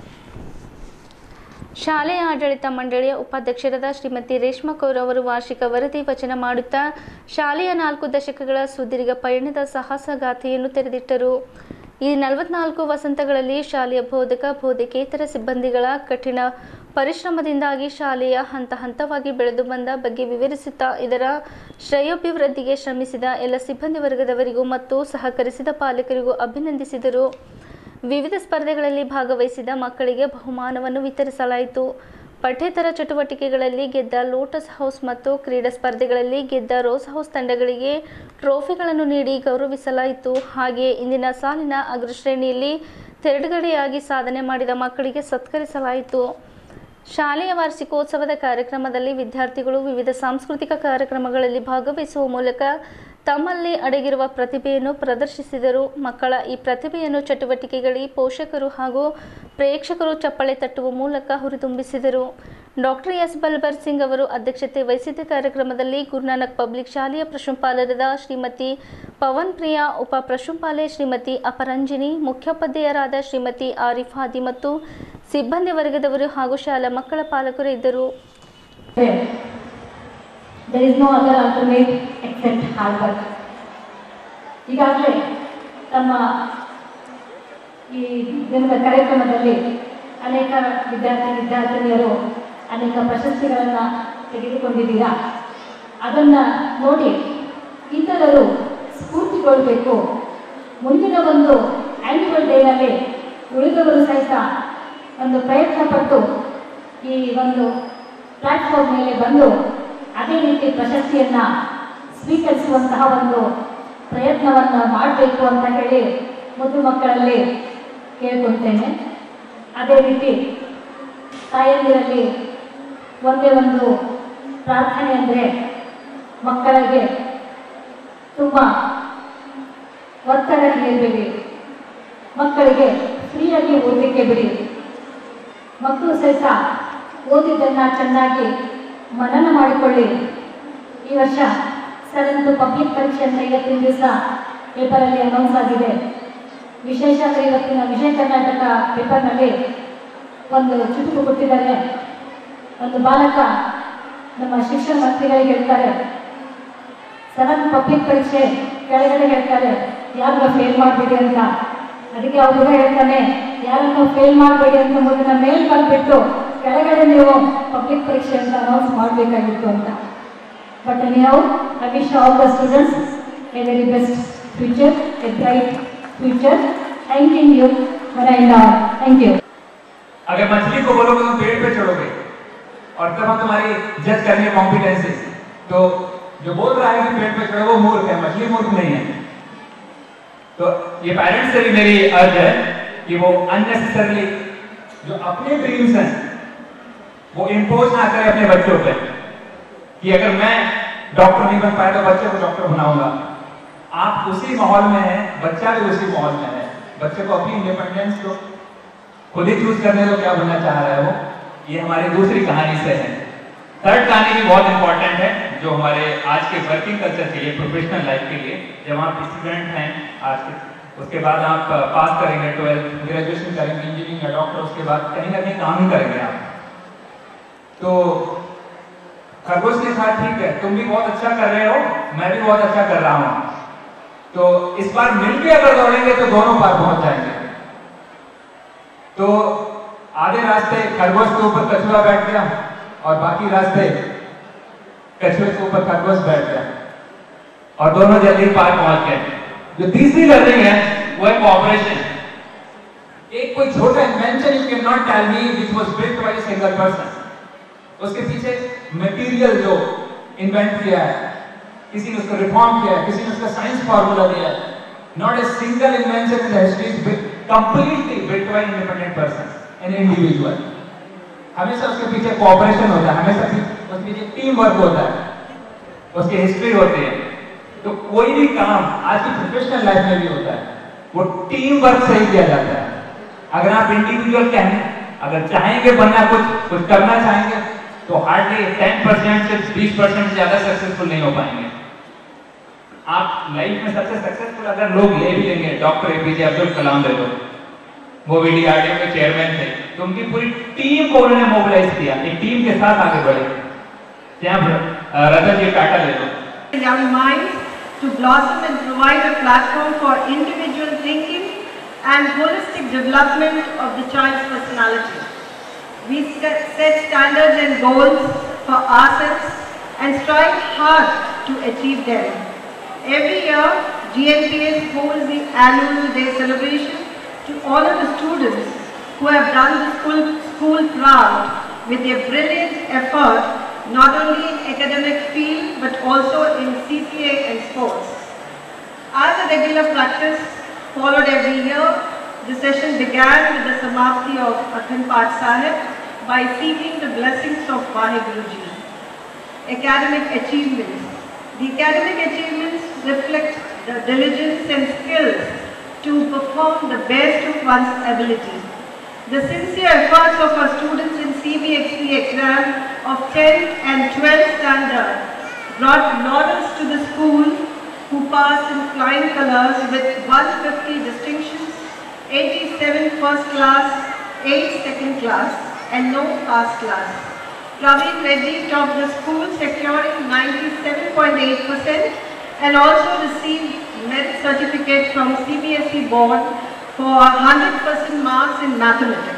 ಶಾಲೆಯ ಆಡಳಿತ ಮಂಡಳಿಯ ಉಪಾಧ್ಯಕ್ಷರಾದ ಶ್ರೀಮತಿ ರೇಷ್ಮಾ ಕೌರ್ ಅವರು ವಾರ್ಷಿಕ ವರದಿ ವಚನ ಮಾಡುತ್ತಾ ಶಾಲೆಯ ನಾಲ್ಕು ದಶಕಗಳ ಸುದೀರ್ಘ ಪಯಣದ ಸಾಹಸಗಾಥೆಯನ್ನು ತೆರೆದಿಟ್ಟರು ಈ ನಲವತ್ನಾಲ್ಕು ವಸಂತಗಳಲ್ಲಿ ಶಾಲೆಯ ಬೋಧಕ ಬೋಧಕೇತರ ಸಿಬ್ಬಂದಿಗಳ ಕಠಿಣ ಪರಿಶ್ರಮದಿಂದಾಗಿ ಶಾಲೆಯ ಹಂತ ಹಂತವಾಗಿ ಬೆಳೆದು ಬಂದ ಬಗ್ಗೆ ವಿವರಿಸುತ್ತಾ ಇದರ ಶ್ರೇಯೋಭಿವೃದ್ಧಿಗೆ ಶ್ರಮಿಸಿದ ಎಲ್ಲ ಸಿಬ್ಬಂದಿ ವರ್ಗದವರಿಗೂ ಮತ್ತು ಸಹಕರಿಸಿದ ಪಾಲಕರಿಗೂ ಅಭಿನಂದಿಸಿದರು ವಿವಿಧ ಸ್ಪರ್ಧೆಗಳಲ್ಲಿ ಭಾಗವಹಿಸಿದ ಮಕ್ಕಳಿಗೆ ಬಹುಮಾನವನ್ನು ವಿತರಿಸಲಾಯಿತು ಪಠ್ಯೇತರ ಚಟುವಟಿಕೆಗಳಲ್ಲಿ ಗೆದ್ದ ಲೋಟಸ್ ಹೌಸ್ ಮತ್ತು ಕ್ರೀಡಾ ಸ್ಪರ್ಧೆಗಳಲ್ಲಿ ಗೆದ್ದ ರೋಸ್ ಹೌಸ್ ತಂಡಗಳಿಗೆ ಟ್ರೋಫಿಗಳನ್ನು ನೀಡಿ ಗೌರವಿಸಲಾಯಿತು ಹಾಗೆಯೇ ಇಂದಿನ ಸಾಲಿನ ಅಗ್ರಶ್ರೇಣಿಯಲ್ಲಿ ತೆರಡುಗಡೆಯಾಗಿ ಸಾಧನೆ ಮಾಡಿದ ಮಕ್ಕಳಿಗೆ ಸತ್ಕರಿಸಲಾಯಿತು ಶಾಲೆಯ ವಾರ್ಷಿಕೋತ್ಸವದ ಕಾರ್ಯಕ್ರಮದಲ್ಲಿ ವಿದ್ಯಾರ್ಥಿಗಳು ವಿವಿಧ ಸಾಂಸ್ಕೃತಿಕ ಕಾರ್ಯಕ್ರಮಗಳಲ್ಲಿ ಭಾಗವಹಿಸುವ ಮೂಲಕ ತಮ್ಮಲ್ಲಿ ಅಡಗಿರುವ ಪ್ರತಿಭೆಯನ್ನು ಪ್ರದರ್ಶಿಸಿದರು ಮಕ್ಕಳ ಈ ಪ್ರತಿಭೆಯನ್ನು ಚಟುವಟಿಕೆಗಳಿಗೆ ಪೋಷಕರು ಹಾಗೂ ಪ್ರೇಕ್ಷಕರು ಚಪ್ಪಳೆ ತಟ್ಟುವ ಮೂಲಕ ಹುರಿದುಂಬಿಸಿದರು ಡಾಕ್ಟರ್ ಎಸ್ ಬಲ್ಬರ್ ಸಿಂಗ್ ಅವರು ಅಧ್ಯಕ್ಷತೆ ವಹಿಸಿದ್ದ ಕಾರ್ಯಕ್ರಮದಲ್ಲಿ ಗುರುನಾನಕ್ ಪಬ್ಲಿಕ್ ಶಾಲೆಯ ಪ್ರಾಂಶುಪಾಲರಾದ ಶ್ರೀಮತಿ ಪವನ್ ಪ್ರಿಯಾ ಉಪ ಪ್ರಾಂಶುಪಾಲೆ ಶ್ರೀಮತಿ ಅಪರಂಜಿನಿ ಮುಖ್ಯೋಪಾಧ್ಯಾಯರಾದ ಶ್ರೀಮತಿ ಆರಿಫ್ ಹಾದಿ ಮತ್ತು ಸಿಬ್ಬಂದಿ ವರ್ಗದವರು ಹಾಗೂ ಶಾಲಾ ಮಕ್ಕಳ ಪಾಲಕರು ಇದ್ದರು there is no other alternate except hard work. ಈಗಾಗಲೇ ತಮ್ಮ ಈ ದಿನದ ಕಾರ್ಯಕ್ರಮದಲ್ಲಿ ಅನೇಕ ವಿದ್ಯಾರ್ಥಿ ವಿದ್ಯಾರ್ಥಿನಿಯರು ಅನೇಕ ಪ್ರಶಸ್ತಿಗಳನ್ನು ತೆಗೆದುಕೊಂಡಿದ್ದೀರಾ ಅದನ್ನು ನೋಡಿ ಇತರರು ಸ್ಫೂರ್ತಿಗೊಳ್ಳಬೇಕು ಮುಂದಿನ ಒಂದು ಆ್ಯನ್ಯುವಲ್ ಡೇನಲ್ಲಿ ಉಳಿದವರು ಸಹಿತ ಒಂದು ಪ್ರಯತ್ನ ಪಟ್ಟು ಈ ಒಂದು ಪ್ಲಾಟ್ಫಾರ್ಮ್ ಮೇಲೆ ಬಂದು ಅದೇ ರೀತಿ ಪ್ರಶಸ್ತಿಯನ್ನ ಸ್ವೀಕರಿಸುವಂತಹ ಒಂದು ಪ್ರಯತ್ನವನ್ನು ಮಾಡಬೇಕು ಅಂತ ಹೇಳಿ ಮುದ್ದು ಮಕ್ಕಳಲ್ಲಿ ಕೇಳ್ಕೊಳ್ತೇನೆ ಅದೇ ರೀತಿ ತಾಯಂದಿರಲ್ಲಿ ಒಂದೇ ಒಂದು ಪ್ರಾರ್ಥನೆ ಅಂದರೆ ಮಕ್ಕಳಿಗೆ ತುಂಬ ಒತ್ತಡ ಹೇರಬೇಡಿ ಮಕ್ಕಳಿಗೆ ಫ್ರೀಯಾಗಿ ಓದಲಿಕ್ಕೆ ಬಿಡಿ ಮಕ್ಕಳು ಸಹಿತ ಓದಿದ್ದನ್ನು ಚೆನ್ನಾಗಿ ಮನನ ಮಾಡಿಕೊಳ್ಳಿ ಈ ವರ್ಷ ಸೆವೆಂತ್ ಪಬ್ಲಿಕ್ ಪರೀಕ್ಷೆ ಅಂತ ಇವತ್ತಿನ ದಿವಸ ಪೇಪರಲ್ಲಿ ಅನೌನ್ಸ್ ಆಗಿದೆ ವಿಶೇಷ ಅಂದರೆ ಇವತ್ತಿನ ವಿಜಯ ಕರ್ನಾಟಕ ಪೇಪರ್ನಲ್ಲಿ ಒಂದು ಚುಟುಕು ಕೊಟ್ಟಿದ್ದಾರೆ ಒಂದು ಬಾಲಕ ನಮ್ಮ ಶಿಕ್ಷಣ ಮಂತ್ರಿಗಳಿಗೆ ಹೇಳ್ತಾರೆ ಸೆವೆಂತ್ ಪಬ್ಲಿಕ್ ಪರೀಕ್ಷೆ ಕೆಳಗಡೆ ಹೇಳ್ತಾರೆ ಯಾರನ್ನ ಫೇಲ್ ಮಾಡಬೇಡಿ ಅಂತ ಅದಕ್ಕೆ ಅವ್ರ ಹುಡುಗ ಹೇಳ್ತಾನೆ ಯಾರನ್ನು ಫೇಲ್ ಮಾಡಬೇಡಿ ಅಂತ ಮೊದಲ ಮೇಲ್ ಬಂದ್ಬಿಟ್ಟು ಕೆಳಗಡೆ ನೀವು ಪಬ್ಲಿಕ್ ಪರೀಕ್ಷೆ ಅಂತ ಅನೌನ್ಸ್ ಮಾಡಬೇಕಾಗಿತ್ತು ಅಂತ ಬಟ್ ನೀವು I wish all the students a very best future a bright future thanking you ಮರೈಂದ ಥ್ಯಾಂಕ್ ಯು अगर मछली को बोलोगे तुम पेड़ पे चढ़ोगे और तब हम तुम्हारी जज करनी है कॉम्पिटेंसी तो जो बोल रहा है कि पेड़ पे चढ़ो वो मूर्ख है मछली मूर्ख नहीं है तो ये पेरेंट्स से भी मेरी अर्ज है कि वो अननेसेसरली जो अपने ड्रीम्स हैं वो इम्पोज ना करें अपने बच्चों पे कि अगर मैं डॉक्टर नहीं बन पाया तो बच्चे को डॉक्टर बनाऊंगा आप उसी माहौल में हैं बच्चा भी उसी माहौल में है बच्चे को अपनी इंडिपेंडेंस दो खुद ही चूज करने को क्या बनना चाह रहा है वो ये हमारी दूसरी कहानी से है थर्ड कहानी भी बहुत इंपॉर्टेंट है जो हमारे आज के वर्किंग कल्चर के लिए प्रोफेशनल लाइफ के लिए जब आप स्टूडेंट हैं आज के उसके बाद आप पास करेंगे ट्वेल्थ ग्रेजुएशन करेंगे इंजीनियरिंग या डॉक्टर उसके बाद कहीं ना कहीं काम ही करेंगे आप तो खरगोश ने कहा ठीक है तुम भी बहुत अच्छा कर रहे हो मैं भी बहुत अच्छा कर रहा हूं तो इस बार मिलके अगर दौड़ेंगे तो दोनों पार पहुंच जाएंगे तो आधे रास्ते खरगोश के ऊपर कछुआ बैठ गया और बाकी रास्ते कछुए के ऊपर खरगोश बैठ गया और दोनों जल्दी पार पहुंच गए जो तीसरी लर्निंग है वो है कॉपरेशन एक कोई छोटा invention you can not tell me which was built by a single person उसके पीछे मटेरियल जो इन्वेंट किया है किसी ने उसको रिफॉर्म किया है किसी ने उसका साइंस फार्मूला दिया है not a single invention in the history is completely built by independent person an individual हमेशा उसके पीछे कोऑपरेशन होता है हमेशा उसके पीछे टीम वर्क होता है उसकी हिस्ट्री होती है तो कोई भी काम आज की प्रोफेशनल लाइफ में भी होता है वो टीम वर्क से ही किया जाता है अगर आप इंडिविजुअल कहें अगर चाहेंगे बनना कुछ कुछ करना चाहेंगे तो हार्डली टेन परसेंट से बीस परसेंट से ज्यादा सक्सेसफुल नहीं हो पाएंगे आप लाइफ में सबसे सक्सेसफुल अगर लोग ले भी लेंगे डॉक्टर एपीजे अब्दुल कलाम ले लो वो वीडीआरडीओ के चेयरमैन थे तो उनकी पूरी टीम को उन्होंने मोबिलाइज किया एक टीम के साथ आगे बढ़े यहाँ रतन जी टाटा ले लो young minds to blossom and provide a platform for individual thinking and holistic development of the child's personality. We set set standards and goals for ourselves and strive hard to achieve them. Every year, GNPS holds the annual day celebration to honor the students who have done the school, school proud with their brilliant effort not only in academic field but also in CCA and sports. As a regular practice followed every year, the session began with the Samapti of Akhand Pat Sahib by seeking the blessings of Vaheguru Ji. Academic achievements. The academic achievements reflect the diligence and skills to perform the best of one's ability. The sincere efforts of our students in CBXC exam of 10th and 12th standard brought laurels to the school who passed in flying colors with 150 distinctions, 87 first class, 8 second class and no pass class. Praveen Reddy topped the school securing 97.8% and also received merit certificate from CBSE board for 100% marks in mathematics.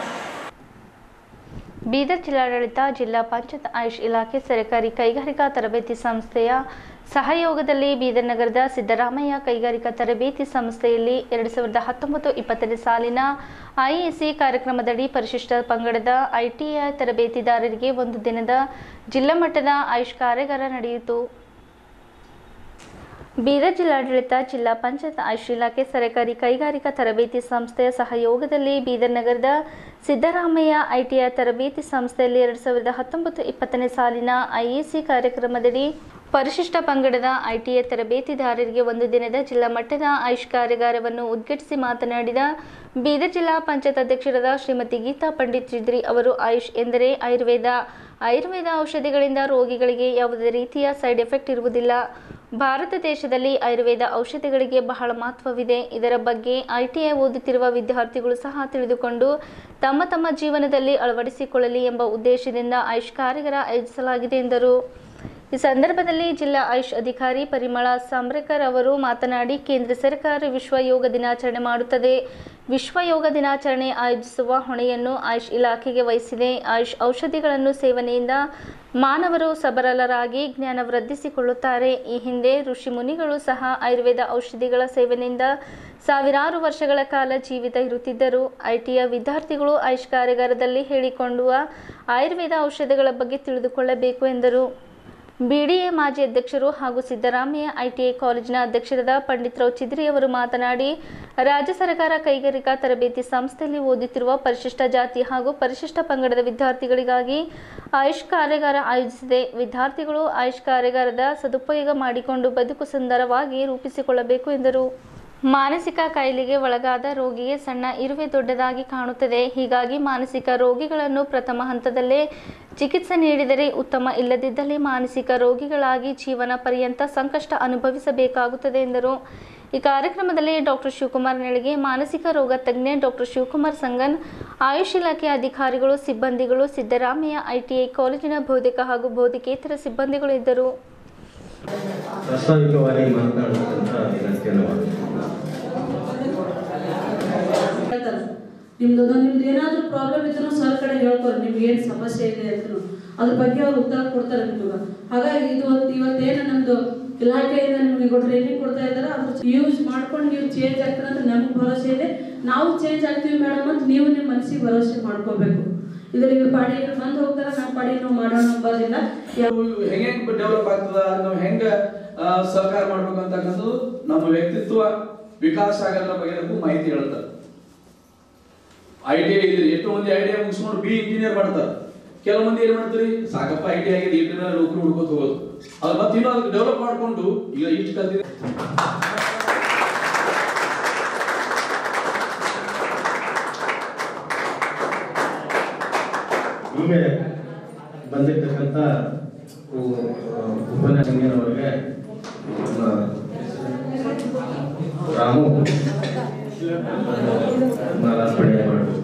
Bidar ಜಿಲ್ಲಾಡಳಿತ ಜಿಲ್ಲಾ ಪಂಚಾಯತ್ ಆಯುಷ್ ಇಲಾಖೆ ಸರ್ಕಾರಿ ಕೈಗಾರಿಕಾ ತರಬೇತಿ ಸಂಸ್ಥೆಯ ಸಹಯೋಗದಲ್ಲಿ ಬೀದರ್ ನಗರದ ಸಿದ್ದರಾಮಯ್ಯ ಕೈಗಾರಿಕಾ ತರಬೇತಿ ಸಂಸ್ಥೆಯಲ್ಲಿ ಎರಡು ಸಾವಿರದ ಹತ್ತೊಂಬತ್ತು ಇಪ್ಪತ್ತನೇ ಸಾಲಿನ ಐಎಸಿ ಕಾರ್ಯಕ್ರಮದಡಿ ಪರಿಶಿಷ್ಟ ಪಂಗಡದ ಐಟಿಐ ತರಬೇತಿದಾರರಿಗೆ ಒಂದು ದಿನದ ಜಿಲ್ಲಾ ಮಟ್ಟದ ಆಯುಷ್ ಕಾರ್ಯಾಗಾರ ನಡೆಯಿತು ಬೀದರ್ ಜಿಲ್ಲಾಡಳಿತ ಜಿಲ್ಲಾ ಪಂಚಾಯತ್ ಆಯುಷ್ ಇಲಾಖೆ ಸರ್ಕಾರಿ ಕೈಗಾರಿಕಾ ತರಬೇತಿ ಸಂಸ್ಥೆಯ ಸಹಯೋಗದಲ್ಲಿ ಬೀದರ್ ನಗರದ ಸಿದ್ದರಾಮಯ್ಯ ಐಟಿಐ ತರಬೇತಿ ಸಂಸ್ಥೆಯಲ್ಲಿ ಎರಡು ಸಾವಿರದ ಹತ್ತೊಂಬತ್ತು ಇಪ್ಪತ್ತನೇ ಸಾಲಿನ ಐಎಸಿ ಕಾರ್ಯಕ್ರಮದಡಿ ಪರಿಶಿಷ್ಟ ಪಂಗಡದ ಐಟಿಐ ತರಬೇತಿದಾರರಿಗೆ ಒಂದು ದಿನದ ಜಿಲ್ಲಾ ಮಟ್ಟದ ಆಯುಷ್ ಕಾರ್ಯಾಗಾರವನ್ನು ಉದ್ಘಾಟಿಸಿ ಮಾತನಾಡಿದ ಬೀದರ್ ಜಿಲ್ಲಾ ಪಂಚಾಯತ್ ಅಧ್ಯಕ್ಷರಾದ ಶ್ರೀಮತಿ ಗೀತಾ ಪಂಡಿತ್ ಚಿದ್ರಿ ಅವರು ಆಯುಷ್ ಎಂದರೆ ಆಯುರ್ವೇದ ಆಯುರ್ವೇದ ಔಷಧಿಗಳಿಂದ ರೋಗಿಗಳಿಗೆ ಯಾವುದೇ ರೀತಿಯ ಸೈಡ್ ಎಫೆಕ್ಟ್ ಇರುವುದಿಲ್ಲ ಭಾರತ ದೇಶದಲ್ಲಿ ಆಯುರ್ವೇದ ಔಷಧಿಗಳಿಗೆ ಬಹಳ ಮಹತ್ವವಿದೆ ಇದರ ಬಗ್ಗೆ ಐಟಿಐ ಓದುತ್ತಿರುವ ವಿದ್ಯಾರ್ಥಿಗಳು ಸಹ ತಿಳಿದುಕೊಂಡು ತಮ್ಮ ತಮ್ಮ ಜೀವನದಲ್ಲಿ ಅಳವಡಿಸಿಕೊಳ್ಳಲಿ ಎಂಬ ಉದ್ದೇಶದಿಂದ ಆಯುಷ್ ಕಾರ್ಯಾಗಾರ ಆಯೋಜಿಸಲಾಗಿದೆ ಎಂದರು ಈ ಸಂದರ್ಭದಲ್ಲಿ ಜಿಲ್ಲಾ ಆಯುಷ್ ಅಧಿಕಾರಿ ಪರಿಮಳ ಸಾಮ್ರೇಕರ್ ಅವರು ಮಾತನಾಡಿ ಕೇಂದ್ರ ಸರ್ಕಾರ ವಿಶ್ವ ಯೋಗ ದಿನಾಚರಣೆ ಮಾಡುತ್ತದೆ ವಿಶ್ವ ಯೋಗ ದಿನಾಚರಣೆ ಆಯೋಜಿಸುವ ಹೊಣೆಯನ್ನು ಆಯುಷ್ ಇಲಾಖೆಗೆ ವಹಿಸಿದೆ ಆಯುಷ್ ಔಷಧಿಗಳನ್ನು ಸೇವನೆಯಿಂದ ಮಾನವರು ಸಬಲರಾಗಿ ಜ್ಞಾನ ವೃದ್ಧಿಸಿಕೊಳ್ಳುತ್ತಾರೆ ಈ ಹಿಂದೆ ಋಷಿ ಮುನಿಗಳು ಸಹ ಆಯುರ್ವೇದ ಔಷಧಿಗಳ ಸೇವನೆಯಿಂದ ಸಾವಿರಾರು ವರ್ಷಗಳ ಕಾಲ ಜೀವಿತ ಇರುತ್ತಿದ್ದರು ಐಟಿಯ ವಿದ್ಯಾರ್ಥಿಗಳು ಆಯುಷ್ ಕಾರ್ಯಾಗಾರದಲ್ಲಿ ಹೇಳಿಕೊಂಡುವ ಆಯುರ್ವೇದ ಔಷಧಿಗಳ ಬಗ್ಗೆ ತಿಳಿದುಕೊಳ್ಳಬೇಕು ಎಂದರು ಬಿಡಿಎ ಮಾಜಿ ಅಧ್ಯಕ್ಷರು ಹಾಗೂ ಸಿದ್ದರಾಮಯ್ಯ ಐಟಿಐ ಕಾಲೇಜಿನ ಅಧ್ಯಕ್ಷರಾದ ಪಂಡಿತ್ ರಾವ್ ಚಿದ್ರಿ ಅವರು ಮಾತನಾಡಿ ರಾಜ್ಯ ಸರ್ಕಾರ ಕೈಗಾರಿಕಾ ತರಬೇತಿ ಸಂಸ್ಥೆಯಲ್ಲಿ ಓದುತ್ತಿರುವ ಪರಿಶಿಷ್ಟ ಜಾತಿ ಹಾಗೂ ಪರಿಶಿಷ್ಟ ಪಂಗಡದ ವಿದ್ಯಾರ್ಥಿಗಳಿಗಾಗಿ ಆಯುಷ್ ಕಾರ್ಯಾಗಾರ ಆಯೋಜಿಸಿದೆ ವಿದ್ಯಾರ್ಥಿಗಳು ಆಯುಷ್ ಕಾರ್ಯಾಗಾರದ ಸದುಪಯೋಗ ಮಾಡಿಕೊಂಡು ಬದುಕು ಸುಂದರವಾಗಿ ರೂಪಿಸಿಕೊಳ್ಳಬೇಕು ಎಂದರು ಮಾನಸಿಕ ಕಾಯಿಲೆಗೆ ಒಳಗಾದ ರೋಗಿಗೆ ಸಣ್ಣ ಇರುವೆ ದೊಡ್ಡದಾಗಿ ಕಾಣುತ್ತದೆ ಹೀಗಾಗಿ ಮಾನಸಿಕ ರೋಗಿಗಳನ್ನು ಪ್ರಥಮ ಹಂತದಲ್ಲೇ ಚಿಕಿತ್ಸೆ ನೀಡಿದರೆ ಉತ್ತಮ ಇಲ್ಲದಿದ್ದಲ್ಲಿ ಮಾನಸಿಕ ರೋಗಿಗಳಾಗಿ ಜೀವನ ಪರ್ಯಂತ ಸಂಕಷ್ಟ ಅನುಭವಿಸಬೇಕಾಗುತ್ತದೆ ಎಂದರು ಈ ಕಾರ್ಯಕ್ರಮದಲ್ಲಿ ಡಾಕ್ಟರ್ ಶಿವಕುಮಾರ್ ನೆಳಗೆ ಮಾನಸಿಕ ರೋಗ ತಜ್ಞ ಡಾಕ್ಟರ್ ಶಿವಕುಮಾರ್ ಸಂಗನ್ ಆಯುಷ್ ಇಲಾಖೆ ಅಧಿಕಾರಿಗಳು ಸಿಬ್ಬಂದಿಗಳು ಸಿದ್ದರಾಮಯ್ಯ ಐಟಿಐ ಕಾಲೇಜಿನ ಬೋಧಕ ಹಾಗೂ ಬೋಧಕೇತರ ಸಿಬ್ಬಂದಿಗಳು ಇದ್ದರು ಪ್ರಾಸ್ತಾವಿಕವಾಗಿ ಮಾತನಾಡುವಂಥ ವಿನಂತಿಯನ್ನು ಹೇಳ್ತಾರೆ ನಿಮ್ದು ಅದು ನಿಮ್ದು ಏನಾದರೂ ಪ್ರಾಬ್ಲಮ್ ಇದ್ರೂ ಸರ್ ಕಡೆ ಹೇಳ್ಕೊರಿ ನಿಮ್ಗೆ ಏನು ಸಮಸ್ಯೆ ಇದೆ ಅಂತಲೂ ಅದ್ರ ಬಗ್ಗೆ ಅವ್ರು ಉತ್ತರ ಕೊಡ್ತಾರೆ ನಿಮ್ಗೆ ಹಾಗಾಗಿ ಇದು ಒಂದು ಇವತ್ತೇನು ನಮ್ದು ಇಲಾಖೆಯಿಂದ ನಿಮ್ಗೆ ಟ್ರೈನಿಂಗ್ ಕೊಡ್ತಾ ಇದ್ದಾರೆ ಅದ್ರ ಯೂಸ್ ಮಾಡ್ಕೊಂಡು ನೀವು ಚೇಂಜ್ ಆಗ್ತೀರ ಅಂತ ನಮ್ಗೆ ಭರವಸೆ ಇದೆ ನಾವು ಚೇಂಜ್ ಆಗ್ತೀವಿ ಮೇಡಮ್ ಅಂತ ನೀವು ನಿಮ್ಮ ಮನಸ್ಸಿಗೆ ಭರವಸೆ ಮಾಡ್ಕೋಬೇಕು ಇದ್ರ ಇವ್ರ ಪಾಡಿ ಬಂದು ಹೋಗ್ತಾರೆ ನಮ್ಮ ಪಾಡಿ ನಾವು ಮಾಡೋಣ ಅಂಬೋದಿಲ್ಲ ಹೆಂಗೆ ಡೆವಲಪ್ ಆಗ್ತದ ನಾವು ಹೆಂಗ ಆ, ಸಹಕಾರ ಮಾಡ್ಬೇಕು ಅಂತಕ್ಕಂಥದ್ದು ನಮ್ಮ ವ್ಯಕ್ತಿತ್ವ ವಿಕಾಸ ಆಗೋದ್ರ ಬಗ್ಗೆ ನಮಗೂ ಮಾಹಿತಿ ಹೇಳ್ತಾರೆ ಐಡಿಯಾ ಇದೆ ಎಷ್ಟೋ ಮಂದಿ ಐಡಿಯಾ ಮುಗಿಸ್ಕೊಂಡು ಬಿ ಇಂಜಿನಿಯರ್ ಮಾಡ್ತಾರೆ ಕೆಲವು ಮಂದಿ ಏನ್ ಮಾಡ್ತೀರಿ ಸಾಕಪ್ಪ ಐಡಿಯಾ ಆಗಿದೆ ಇದ್ರ ಮೇಲೆ ನೌಕರಿ ಹುಡ್ಕೋತ ಹೋಗೋದು ಅದು ಮತ್ತೆ ಇನ್ನೂ ಅದಕ್ಕೆ ಡೆವಲಪ್ ಮಾಡ್ಕೊಂಡು ಈಗ ಇಷ್ಟು ಕಲ್ತಿದೆ ಈಗ ಬಂದಿರ್ತಕ್ಕಂಥ ಉ- ಉಪನ್ಯಾಸಕರವರಿಗೆ ನಮ್ಮ ರಾಮು ಮಾಲಾರ್ಪಣೆ ಮಾಡಬೇಕು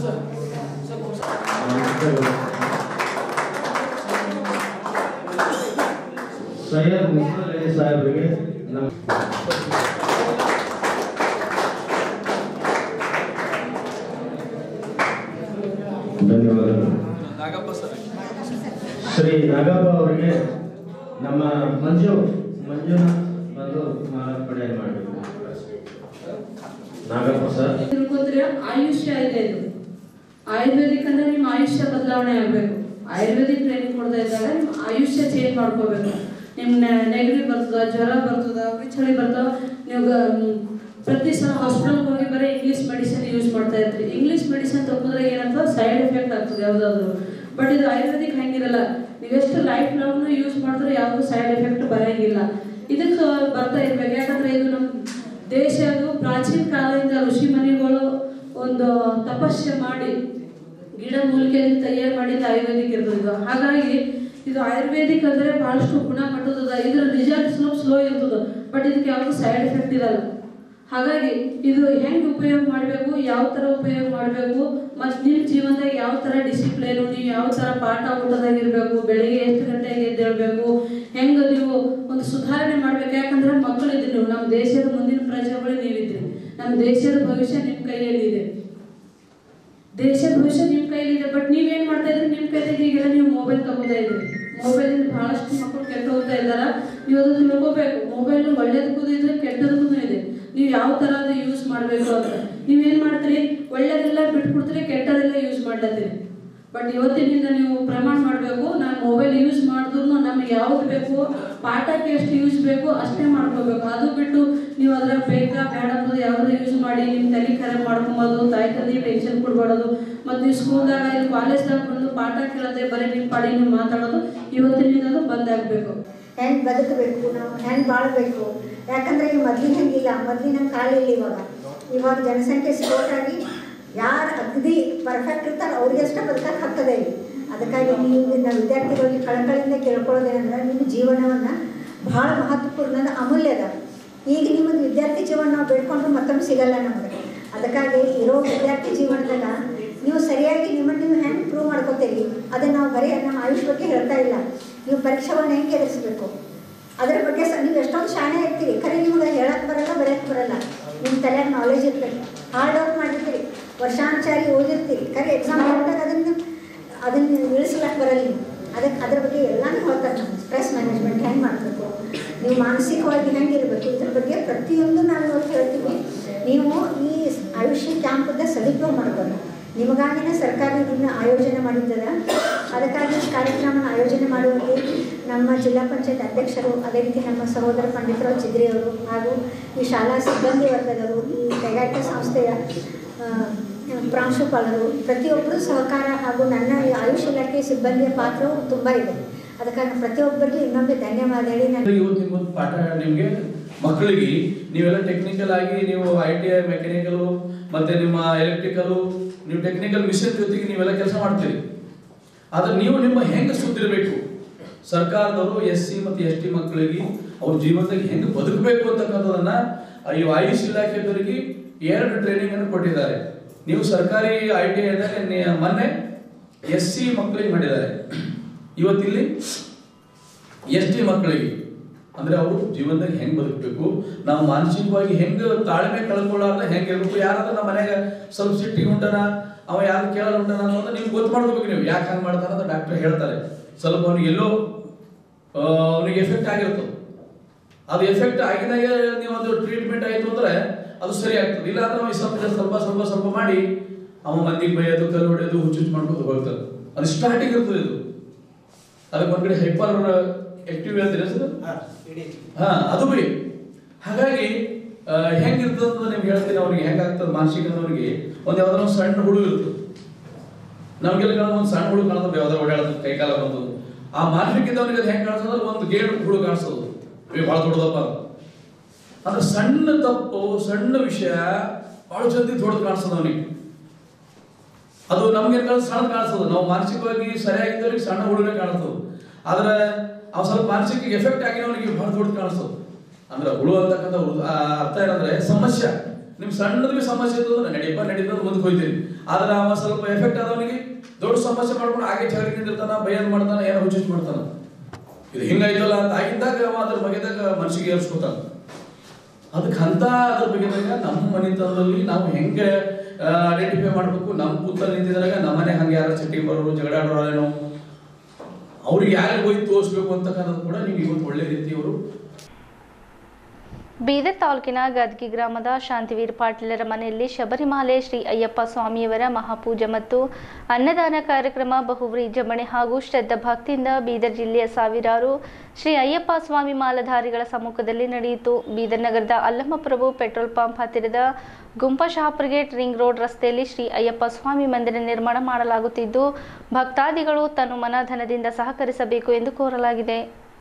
ಸೈಯದ್ ಮುಸ್ತಲ್ ಅಲಿ ಸಾಹೇಬರಿಗೆ ನಮ್ಮ ಧನ್ಯವಾದಗಳು ನಾಗಪ್ಪ ಸರ್ ಶ್ರೀ ನಾಗಪ್ಪ ಅವರಿಗೆ ನಮ್ಮ ಮಂಜು ಮಂಜುನಾಥ್ ಬಂದು ಮಾಲಾರ್ಪಣೆ ಮಾಡಬೇಕು ನಾಗಪ್ಪ ಸರ್ ತಿಳ್ಕೊಂಡ್ರೆ ಆಯುಷ್ಯ ಇದೆ ಇದು ಆಯುರ್ವೇದಿಕ್ ಅಂದ್ರೆ ನಿಮ್ಮ ಆಯುಷ್ಯ ಬದಲಾವಣೆ ಆಗಬೇಕು ಆಯುರ್ವೇದಿಕ್ ಟ್ರೈನಿಂಗ್ ಕೊಡ್ತಾ ಇದ್ದಾಗ ನಿಮ್ಮ ಆಯುಷ್ಯ ಚೇಂಜ್ ಮಾಡ್ಕೋಬೇಕು ನಿಮ್ಮ ನೆಗಡಿ ಬರ್ತದ ಜ್ವರ ಬರ್ತದ ಚಳಿ ಬರ್ತದ ನೀವು ಗ- ಮ್, ಪ್ರತಿ ಸಲ ಹಾಸ್ಪಿಟಲ್ ಹೋಗಿ ಬರೀ ಇಂಗ್ಲೀಷ್ ಮೆಡಿಸಿನ್ ಯೂಸ್ ಮಾಡ್ತಾ ಇರ್ತೀರಿ ಇಂಗ್ಲೀಷ್ ಮೆಡಿಸಿನ್ ತಗೊಂಡ್ರೆ ಏನಾಗ್ತದೆ ಸೈಡ್ ಎಫೆಕ್ಟ್ ಆಗ್ತದೆ ಯಾವುದಾದ್ರು ಬಟ್ ಇದು ಆಯುರ್ವೇದಿಕ್ ಹಂಗಿರಲ್ಲ ನೀವೆಷ್ಟು ಲೈಫ್ ಲಾಂಗ್ನು ಯೂಸ್ ಮಾಡಿದ್ರೆ ಯಾವುದು ಸೈಡ್ ಎಫೆಕ್ಟ್ ಬರೋಂಗಿಲ್ಲ ಇದಕ್ಕೆ ಬರ್ತಾ ಇರ್ಬೇಕು ಯಾಕಂದ್ರೆ ಇದು ನಮ್ಮ ದೇಶ ಅದು ಪ್ರಾಚೀನ ಕಾಲದಿಂದ ಋಷಿ ಮುನಿಗಳು ಒಂದು ತಪಸ್ಸೆ ಮಾಡಿ ಗಿಡ ಮೂಲಿಕೆಯಿಂದ ತಯಾರು ಮಾಡಿದ ಆಯುರ್ವೇದಿಕ್ ಇರ್ತದೆ ಹಾಗಾಗಿ ಇದು ಆಯುರ್ವೇದಿಕ್ ಅಂದ್ರೆ ಬಹಳಷ್ಟು ಗುಣಮಟ್ಟದ ಇದ್ರ ರಿಸಲ್ಟ್ ಸ್ವಲ್ಪ ಸ್ಲೋ ಇರ್ತದೆ ಬಟ್ ಇದಕ್ಕೆ ಯಾವುದು ಸೈಡ್ ಎಫೆಕ್ಟ್ ಇರಲ್ಲ ಹಾಗಾಗಿ ಇದು ಹೆಂಗೆ ಉಪಯೋಗ ಮಾಡಬೇಕು ಯಾವ ಥರ ಉಪಯೋಗ ಮಾಡಬೇಕು ಮತ್ತು ನಿಮ್ಮ ಜೀವನದಾಗ ಯಾವ ಥರ ಡಿಸಿಪ್ಲಿನು ನೀವು ಯಾವ ಥರ ಪಾಠ ಊಟದಾಗ ಇರಬೇಕು ಬೆಳಿಗ್ಗೆ ಎಷ್ಟು ಗಂಟೆಗೆ ಎದ್ದೇಳಬೇಕು ಹೆಂಗೆ ನೀವು ಒಂದು ಸುಧಾರಣೆ ಮಾಡ್ಬೇಕು ಯಾಕಂದ್ರೆ ಮಕ್ಕಳಿದ್ರಿ ನೀವು ನಮ್ಮ ದೇಶದ ಮುಂದಿನ ಪ್ರಜೆಗಳು ನೀವಿದ್ರಿ ನಮ್ಮ ದೇಶದ ಭವಿಷ್ಯ ನಿಮ್ಮ ಕೈಯಲ್ಲಿ ಇದೆ ದೇಶದ ಭವಿಷ್ಯ ನಿಮ್ಮ ಕೈಲಿದೆ ಬಟ್ ನೀವೇನ್ ಮಾಡ್ತಾ ಇದ್ರಿ ನಿಮ್ಮ ಕೈದಾಗ ಈಗೆಲ್ಲ ನೀವು ಮೊಬೈಲ್ ತಗೋತಾ ಇದ್ರಿ ಮೊಬೈಲಿಂದ ಬಹಳಷ್ಟು ಮಕ್ಕಳು ಕೆಟ್ಟ ಹೋಗ್ತಾ ಇದ್ದಾರ ನೀವು ಅದನ್ನ ತಿಳ್ಕೋಬೇಕು ಮೊಬೈಲ್ ಒಳ್ಳೇದಕ್ಕೂ ಇದೆ ಕೆಟ್ಟದಕ್ಕೂ ಇದೆ ನೀವು ಯಾವ ತರ ಅದು ಯೂಸ್ ಮಾಡಬೇಕು ಅಂತ ನೀವೇನ್ ಮಾಡ್ತೀರಿ ಒಳ್ಳೇದೆಲ್ಲ ಬಿಟ್ಬಿಡ್ತೀರಿ ಕೆಟ್ಟದೆಲ್ಲ ಯೂಸ್ ಮಾಡ್ಲತ್ತೀರಿ ಬಟ್ ಇವತ್ತಿನಿಂದ ನೀವು ಪ್ರಮಾಣ ಮಾಡಬೇಕು ನಾನು ಮೊಬೈಲ್ ಯೂಸ್ ಮಾಡಿದ್ರು ನಮಗೆ ಯಾವ್ದು ಬೇಕು ಪಾಠಕ್ಕೆ ಎಷ್ಟು ಯೂಸ್ ಬೇಕು ಅಷ್ಟೇ ಮಾಡ್ಕೋಬೇಕು ಅದು ಬಿಟ್ಟು ನೀವು ಅದ್ರಾಗ ಬೇಕಾ ಬೇಡ ಅನ್ನೋದು ಯಾವ್ದಾರ ಯೂಸ್ ಮಾಡಿ ನಿಮ್ಮ ತಲೆ ಖರಾಬ್ ಮಾಡ್ಕೊಂಬೋದು ತಾಯಿ ತಂದೆ ಟೆನ್ಷನ್ ಕೊಡ್ಬಾರ್ದು ಮತ್ತು ನೀವು ಸ್ಕೂಲ್ದಾಗ ಇಲ್ಲಿ ಕಾಲೇಜ್ದಾಗ ಬಂದು ಪಾಠ ಕೇಳದೆ ಬರೀ ನಿಮ್ಮ ಪಾಡಿ ನೀವು ಮಾತಾಡೋದು ಇವತ್ತಿನಿಂದ ಅದು ಬಂದಾಗಬೇಕು ಹೆಂಗೆ ಬದುಕಬೇಕು ನಾವು ಹೆಂಗೆ ಬಾಳಬೇಕು ಯಾಕಂದ್ರೆ ಈಗ ಮೊದ್ಲಿನ ಹಂಗಿಲ್ಲ ಮೊದ್ಲಿನ ಕಾಲ ಇಲ್ಲ ಇವಾಗ ಇವಾಗ ಜನಸಂಖ್ಯೆ ಸ್ಫೋಟ ಆಗಿ ಯಾರು ಅಗದಿ ಪರ್ಫೆಕ್ಟ್ ಇರ್ತಾರೆ ಅವ್ರಿಗಷ್ಟೇ ಬದುಕಕ್ಕೆ ಆಗ್ತದೆ ಇಲ್ಲಿ ಅದಕ್ಕಾಗಿ ನೀವು ನಾವು ವಿದ್ಯಾರ್ಥಿಗಳಿಗೆ ಕಳಕಳಿಯಿಂದ ಕೇಳ್ಕೊಳ್ಳೋದೇನಂದ್ರೆ ನಿಮ್ಮ ಜೀವನವನ್ನು ಬಹಳ ಮಹತ್ವಪೂರ್ಣದ ಅಮೂಲ್ಯದ ಈಗ ನಿಮ್ಮದು ವಿದ್ಯಾರ್ಥಿ ಜೀವನ ನಾವು ಬೇಡ್ಕೊಂಡ್ರು ಮತ್ತೊಮ್ಮೆ ಸಿಗಲ್ಲ ನಮಗೆ ಅದಕ್ಕಾಗಿ ಇರೋ ವಿದ್ಯಾರ್ಥಿ ಜೀವನದಾಗ ನೀವು ಸರಿಯಾಗಿ ನಿಮ್ಮನ್ನು ನೀವು ಹೆಂಗೆ ಪ್ರೂವ್ ಮಾಡ್ಕೋತೀರಿ ಅದನ್ನು ನಾವು ಬರೀ ನಮ್ಮ ಆಯುಷ್ ಬಗ್ಗೆ ಹೇಳ್ತಾ ಇಲ್ಲ ನೀವು ಪರೀಕ್ಷೆಗಳನ್ನ ಹೆಂಗೆ ಎದುರಿಸ್ಬೇಕು ಅದ್ರ ಬಗ್ಗೆ ಸ ನೀವು ಎಷ್ಟೊಂದು ಶಾಣೆ ಇರ್ತೀರಿ ಖರೆ ನಿಮ್ಗೆ ಹೇಳಕ್ಕೆ ಬರಲ್ಲ ಬರೆಯಕ್ಕೆ ಬರಲ್ಲ ನಿಮ್ಮ ತಲೆಯಾಗ ನಾಲೆಜ್ ಇರ್ತದೆ ಹಾರ್ಡ್ ವರ್ಕ್ ಮಾಡಿರ್ತೀರಿ ವರ್ಷಾನುಚಾರಿ ಓದಿರ್ತೀರಿ ಖರೆ ಎಕ್ಸಾಮ್ ಮಾಡಿದಾಗ ಅದನ್ನು ಅದನ್ನು ಇಳಿಸ್ಲಕ್ಕೆ ಬರಲ್ಲ ನೀವು ಅದಕ್ಕೆ ಅದ್ರ ಬಗ್ಗೆ ಎಲ್ಲಾನು ಹೇಳ್ತಾರೆ ನಾವು ಸ್ಟ್ರೆಸ್ ಮ್ಯಾನೇಜ್ಮೆಂಟ್ ಹೆಂಗೆ ಮಾಡಬೇಕು ನೀವು ಮಾನಸಿಕವಾಗಿ ಹೆಂಗೆ ಇರಬೇಕು ಇದ್ರ ಬಗ್ಗೆ ಪ್ರತಿಯೊಂದು ನಾವು ಇವತ್ತು ಹೇಳ್ತೀವಿ ನೀವು ಈ ಆಯುಷ್ಯ ಕ್ಯಾಂಪದ ಸದುಪಯೋಗ ಮಾಡ್ಬೋದು ನಿಮಗಾಗಿನೇ ಸರ್ಕಾರ ಇದನ್ನು ಆಯೋಜನೆ ಮಾಡಿದ್ದದ ಅದಕ್ಕಾಗಿ ಈ ಕಾರ್ಯಕ್ರಮ ಆಯೋಜನೆ ಮಾಡುವಲ್ಲಿ ನಮ್ಮ ಜಿಲ್ಲಾ ಪಂಚಾಯತ್ ಅಧ್ಯಕ್ಷರು ಅದೇ ರೀತಿ ನಮ್ಮ ಸಹೋದರ ಪಂಡಿತರಾವ್ ಚಿದ್ರಿಯವರು ಹಾಗೂ ಈ ಶಾಲಾ ಸಿಬ್ಬಂದಿ ವರ್ಗದವರು ಈ ಕೈಗಾರಿಕಾ ಸಂಸ್ಥೆಯ ಆ, ಪ್ರಾಂಶುಪಾಲರು ಪ್ರತಿಯೊಬ್ಬರು ಸಹಕಾರ ಹಾಗೂ ನನ್ನ ಈ ಆಯುಷ್ ಇಲಾಖೆ ಸಿಬ್ಬಂದಿಯ ಪಾತ್ರವು ತುಂಬ ಇದೆ ಅದಕ್ಕಾಗಿ ಪ್ರತಿಯೊಬ್ಬರಿಗೂ ಇನ್ನೊಮ್ಮೆ ಧನ್ಯವಾದ ಹೇಳಿ ನಾನು ಇವತ್ತು ನಿಮ್ಮೊಂದು ಪಾಠ ನಿಮಗೆ ಮಕ್ಕಳಿಗೆ ನೀವೆಲ್ಲ ಟೆಕ್ನಿಕಲ್ ಆಗಿ ನೀವು ಐ ಟಿ ಐ ಮೆಕ್ಯಾನಿಕಲು ಮತ್ತೆ ನಿಮ್ಮ ಎಲೆಕ್ಟ್ರಿಕಲು ನೀವು ಟೆಕ್ನಿಕಲ್ ಮಿಷನ್ ಜೊತೆಗೆ ನೀವೆಲ್ಲ ಕೆಲಸ ಮಾಡ್ತೀರಿ ಆದ್ರೆ ನೀವು ನಿಮ್ಮ ಹೆಂಗೆ ಸುದ್ದಿರಬೇಕು ಸರ್ಕಾರದವರು ಎಸ್ ಸಿ ಮತ್ತು ಎಸ್ ಟಿ ಮಕ್ಕಳಿಗೆ ಅವ್ರ ಜೀವನದಾಗ ಹೆಂಗೆ ಬದುಕಬೇಕು ಅಂತಕ್ಕಂಥದನ್ನ ಈ ಆಯುಷ್ ಇಲಾಖೆದವರಿಗೆ ಎರಡು ಟ್ರೈನಿಂಗ್ ಅನ್ನು ಕೊಟ್ಟಿದ್ದಾರೆ ನೀವು ಸರ್ಕಾರಿ ಐ ಟಿ ಐದಾಗ ಮೊನ್ನೆ ಎಸ್ ಸಿ ಮಕ್ಕಳಿಗೆ ಮಾಡಿದ್ದಾರೆ ಇವತ್ತಿಲ್ಲಿ ಎಸ್ ಟಿ ಮಕ್ಕಳಿಗೆ ಅಂದ್ರೆ ಅವರು ಜೀವನದಾಗ ಹೆಂಗ್ ಬದುಕಬೇಕು ನಾವು ಮಾನಸಿಕವಾಗಿ ಹೆಂಗ್ ತಾಳ್ಮೆ ಕಳ್ಕೊಳ್ಳಾರ್ದ ಹೆಂಗ್ ಇರ್ಬೇಕು ಯಾರಾದ್ರೂ ನಮ್ಮ ಮನೆಗೆ ಸ್ವಲ್ಪ ಸಿಟ್ಟಿಗೆ ಉಂಟನ ಅವ ಯಾರು ಕೇಳಲ್ಲ ಉಂಟನ ಅನ್ನೋದು ನಿಮ್ಗೆ ಗೊತ್ತು ಮಾಡ್ಕೋಬೇಕು ನೀವು ಯಾಕೆ ಹಂಗ್ ಮಾಡ್ತಾರ ಅಂತ ಡಾಕ್ಟರ್ ಹೇಳ್ತಾರೆ ಸ್ವಲ್ಪ ಅವ್ನಿಗೆ ಎಲ್ಲೋ ಆ, ಅವ್ನಿಗೆ ಎಫೆಕ್ಟ್ ಆಗಿರ್ತದೆ ಅದು ಎಫೆಕ್ಟ್ ಆಗಿದಾಗ ನೀವು ಅದು ಟ್ರೀಟ್ಮೆಂಟ್ ಆಯ್ತು ಅಂದ್ರೆ ಅದು ಸರಿ ಆಗ್ತದೆ ಇಲ್ಲ ಅಂದ್ರೆ ಅವ್ನಿಗೆ ಸ್ವಲ್ಪ ಸ್ವಲ್ಪ ಸ್ವಲ್ಪ ಸ್ವಲ್ಪ ಮಾಡಿ ಅವ ಮಂದಿಗೆ ಬೈಯೋದು ಕಲ್ಲು ಹೊಡೆಯೋದು ಹುಚ್ಚುಚ್ಚು ಮಾಡ್ಕೊಂಡು ಹೋಗ್ತಾರೆ ಅದು ಸ್ಟಾರ್ಟಿಂಗ್ ಇರ್ತದೆ ಇದು ಅದಕ್ಕೆ ಒಂದ್ ಕಡೆ ಹೈಪರ್ ಆಕ್ಟಿವ್ ಹೇಳ್ತೀರಾ ಸರ್ ಹಾ ಅದು ಬಿ ಹಾಗಾಗಿ ಆ, ಹೆಂಗಿರ್ತದೆ ಅಂತ ನಿಮ್ಗೆ ಹೇಳ್ತೀನಿ ಅವ್ರಿಗೆ ಹೆಂಗಾಗ್ತದೆ ಮಾನಸಿಕ ಅವ್ರಿಗೆ ಒಂದ್ ಯಾವ್ದಾರ ಒಂದ್ ಸಣ್ಣ ಹುಡುಗ ಇರ್ತದೆ ನಮ್ಗೆಲ್ಲ ಕಾಣೋದು ಒಂದು ಸಣ್ಣ ಹುಡುಗ ಕಾಣ್ತದೆ ಯಾವ್ದಾರ ಓಡಾಡೋದು ಕೈ ಕಾಲ ಬಂದು ಆ ಮಾನಸಿಕ ಇದ್ದವನಿಗೆ ಅದು ಹೆಂಗ್ ಕಾಣಿಸ್ತದೆ ಒಂದು ಗೇಡ್ ಹುಡುಗ ಕಾಣಿಸ್ತದೆ ಏ ಭಾಳ ದೊಡ್ಡದಪ್ಪ ಅಂತ. ಅಂದ್ರೆ ಸಣ್ಣ ತಪ್ಪು ಸಣ್ಣ ವಿಷಯ ಬಹಳ ಜಲ್ದಿ ದೊಡ್ಡದು ಕಾಣಿಸ್ತದೆ ಅವನಿಗೆ ಅದು ನಮ್ಗೆ ಸಣ್ಣ ಕಾಣಿಸ್ತದೆ ನಾವು ಮಾನಸಿಕವಾಗಿ ಸರಿಯಾಗಿದ್ದವ್ರಿಗೆ ಸಣ್ಣ ಹುಡುಗನೇ ಕಾಣಿಸ್ತದೆ ಆದ್ರೆ ಅವ್ ಸ್ವಲ್ಪ ಮಾನಸಿಕ ಎಫೆಕ್ಟ್ ಆಗಿನವನಿಗೆ ಬಹಳ ದೊಡ್ಡ ಕಾಣಿಸ್ತದೆ ಅಂದ್ರೆ ಹುಳು ಅಂತಕ್ಕಂಥ ಉ- ಆ ಅರ್ಥ ಏನಂದ್ರೆ ಸಮಸ್ಯೆ ನಿಮ್ ಸಣ್ಣದ್ರಿಗೆ ಸಮಸ್ಯೆ ಇತ್ತು ಅಂದ್ರೆ ನಡಿಯಪ್ಪ ನಡೀತ ಮುಂದಕ್ಕೆ ಹೋಗ್ತೀನಿ ಆದ್ರೆ ಅವ ಸ್ವಲ್ಪ ಎಫೆಕ್ಟ್ ಆದವನಿಗೆ ದೊಡ್ಡ ಸಮಸ್ಯೆ ಮಾಡ್ಕೊಂಡು ಹಾಗೆ ಜಗಳ ನಿಂತಿರ್ತಾನ ಭಯನ್ ಮಾಡ್ತಾನ ಏನೋ ಹುಚ್ಚುಚ್ಚು ಮಾಡ್ತಾನ ಇದು ಹಿಂಗಾಯ್ತಲ್ಲ ಅಂತ ಆಗಿದ್ದಾಗ ಅವ ಅದ್ರ ಬಗೆದಾಗ ಮನಸ್ಸಿಗೆ ಏರ್ಸ್ಕೊತಾನ ಅದಕ್ಕೆ ಅಂತ ಅದ್ರ ಬಗೆದಾಗ ನಮ್ಮ ಮನೆತನದಲ್ಲಿ ನಾವು ಹೆಂಗೆ ಐಡೆಂಟಿಫೈ ಮಾಡ್ಬೇಕು ನಮ್ಮ ಕೂತಲ್ಲಿ ನಿಂತಿದ್ರಾಗ ನಮ್ಮನೆ ಹಂಗೆ ಯಾರು ಚಟ್ಟಿ ಬರೋರು ಜಗಳಾಡೋರೇನೋ ಅವ್ರಿಗೆ ಯಾರಿಗೆ ಹೋಗಿ ತೋರಿಸ್ಬೇಕು ಅಂತಕ್ಕಂಥದ್ದು ಕೂಡ ನೀವು ಇವತ್ತು ಒಳ್ಳೆ ರೀತಿ ಅವರು ಬೀದರ್ ತಾಲೂಕಿನ ಗದ್ಗಿ ಗ್ರಾಮದ ಶಾಂತಿವೀರ್ ಪಾಟೀಲರ ಮನೆಯಲ್ಲಿ ಶಬರಿಮಾಲೆ ಶ್ರೀ ಅಯ್ಯಪ್ಪ ಸ್ವಾಮಿಯವರ ಮಹಾಪೂಜೆ ಮತ್ತು ಅನ್ನದಾನ ಕಾರ್ಯಕ್ರಮ ಬಹು ವಿಜೃಂಭಣೆ ಹಾಗೂ ಶ್ರದ್ಧಾ ಭಕ್ತಿಯಿಂದ ಬೀದರ್ ಜಿಲ್ಲೆಯ ಸಾವಿರಾರು ಶ್ರೀ ಅಯ್ಯಪ್ಪ ಸ್ವಾಮಿ ಮಾಲಧಾರಿಗಳ ಸಮ್ಮುಖದಲ್ಲಿ ನಡೆಯಿತು ಬೀದರ್ ನಗರದ ಅಲ್ಲಮ್ಮಪ್ರಭು ಪೆಟ್ರೋಲ್ ಪಂಪ್ ಹತ್ತಿರದ ಗುಂಪ ಶಾಪುರ್ಗೇಟ್ ರಿಂಗ್ ರೋಡ್ ರಸ್ತೆಯಲ್ಲಿ ಶ್ರೀ ಅಯ್ಯಪ್ಪ ಸ್ವಾಮಿ ಮಂದಿರ ನಿರ್ಮಾಣ ಮಾಡಲಾಗುತ್ತಿದ್ದು ಭಕ್ತಾದಿಗಳು ತನು ಮನ ಧನದಿಂದ ಸಹಕರಿಸಬೇಕು ಎಂದು ಕೋರಲಾಗಿದೆ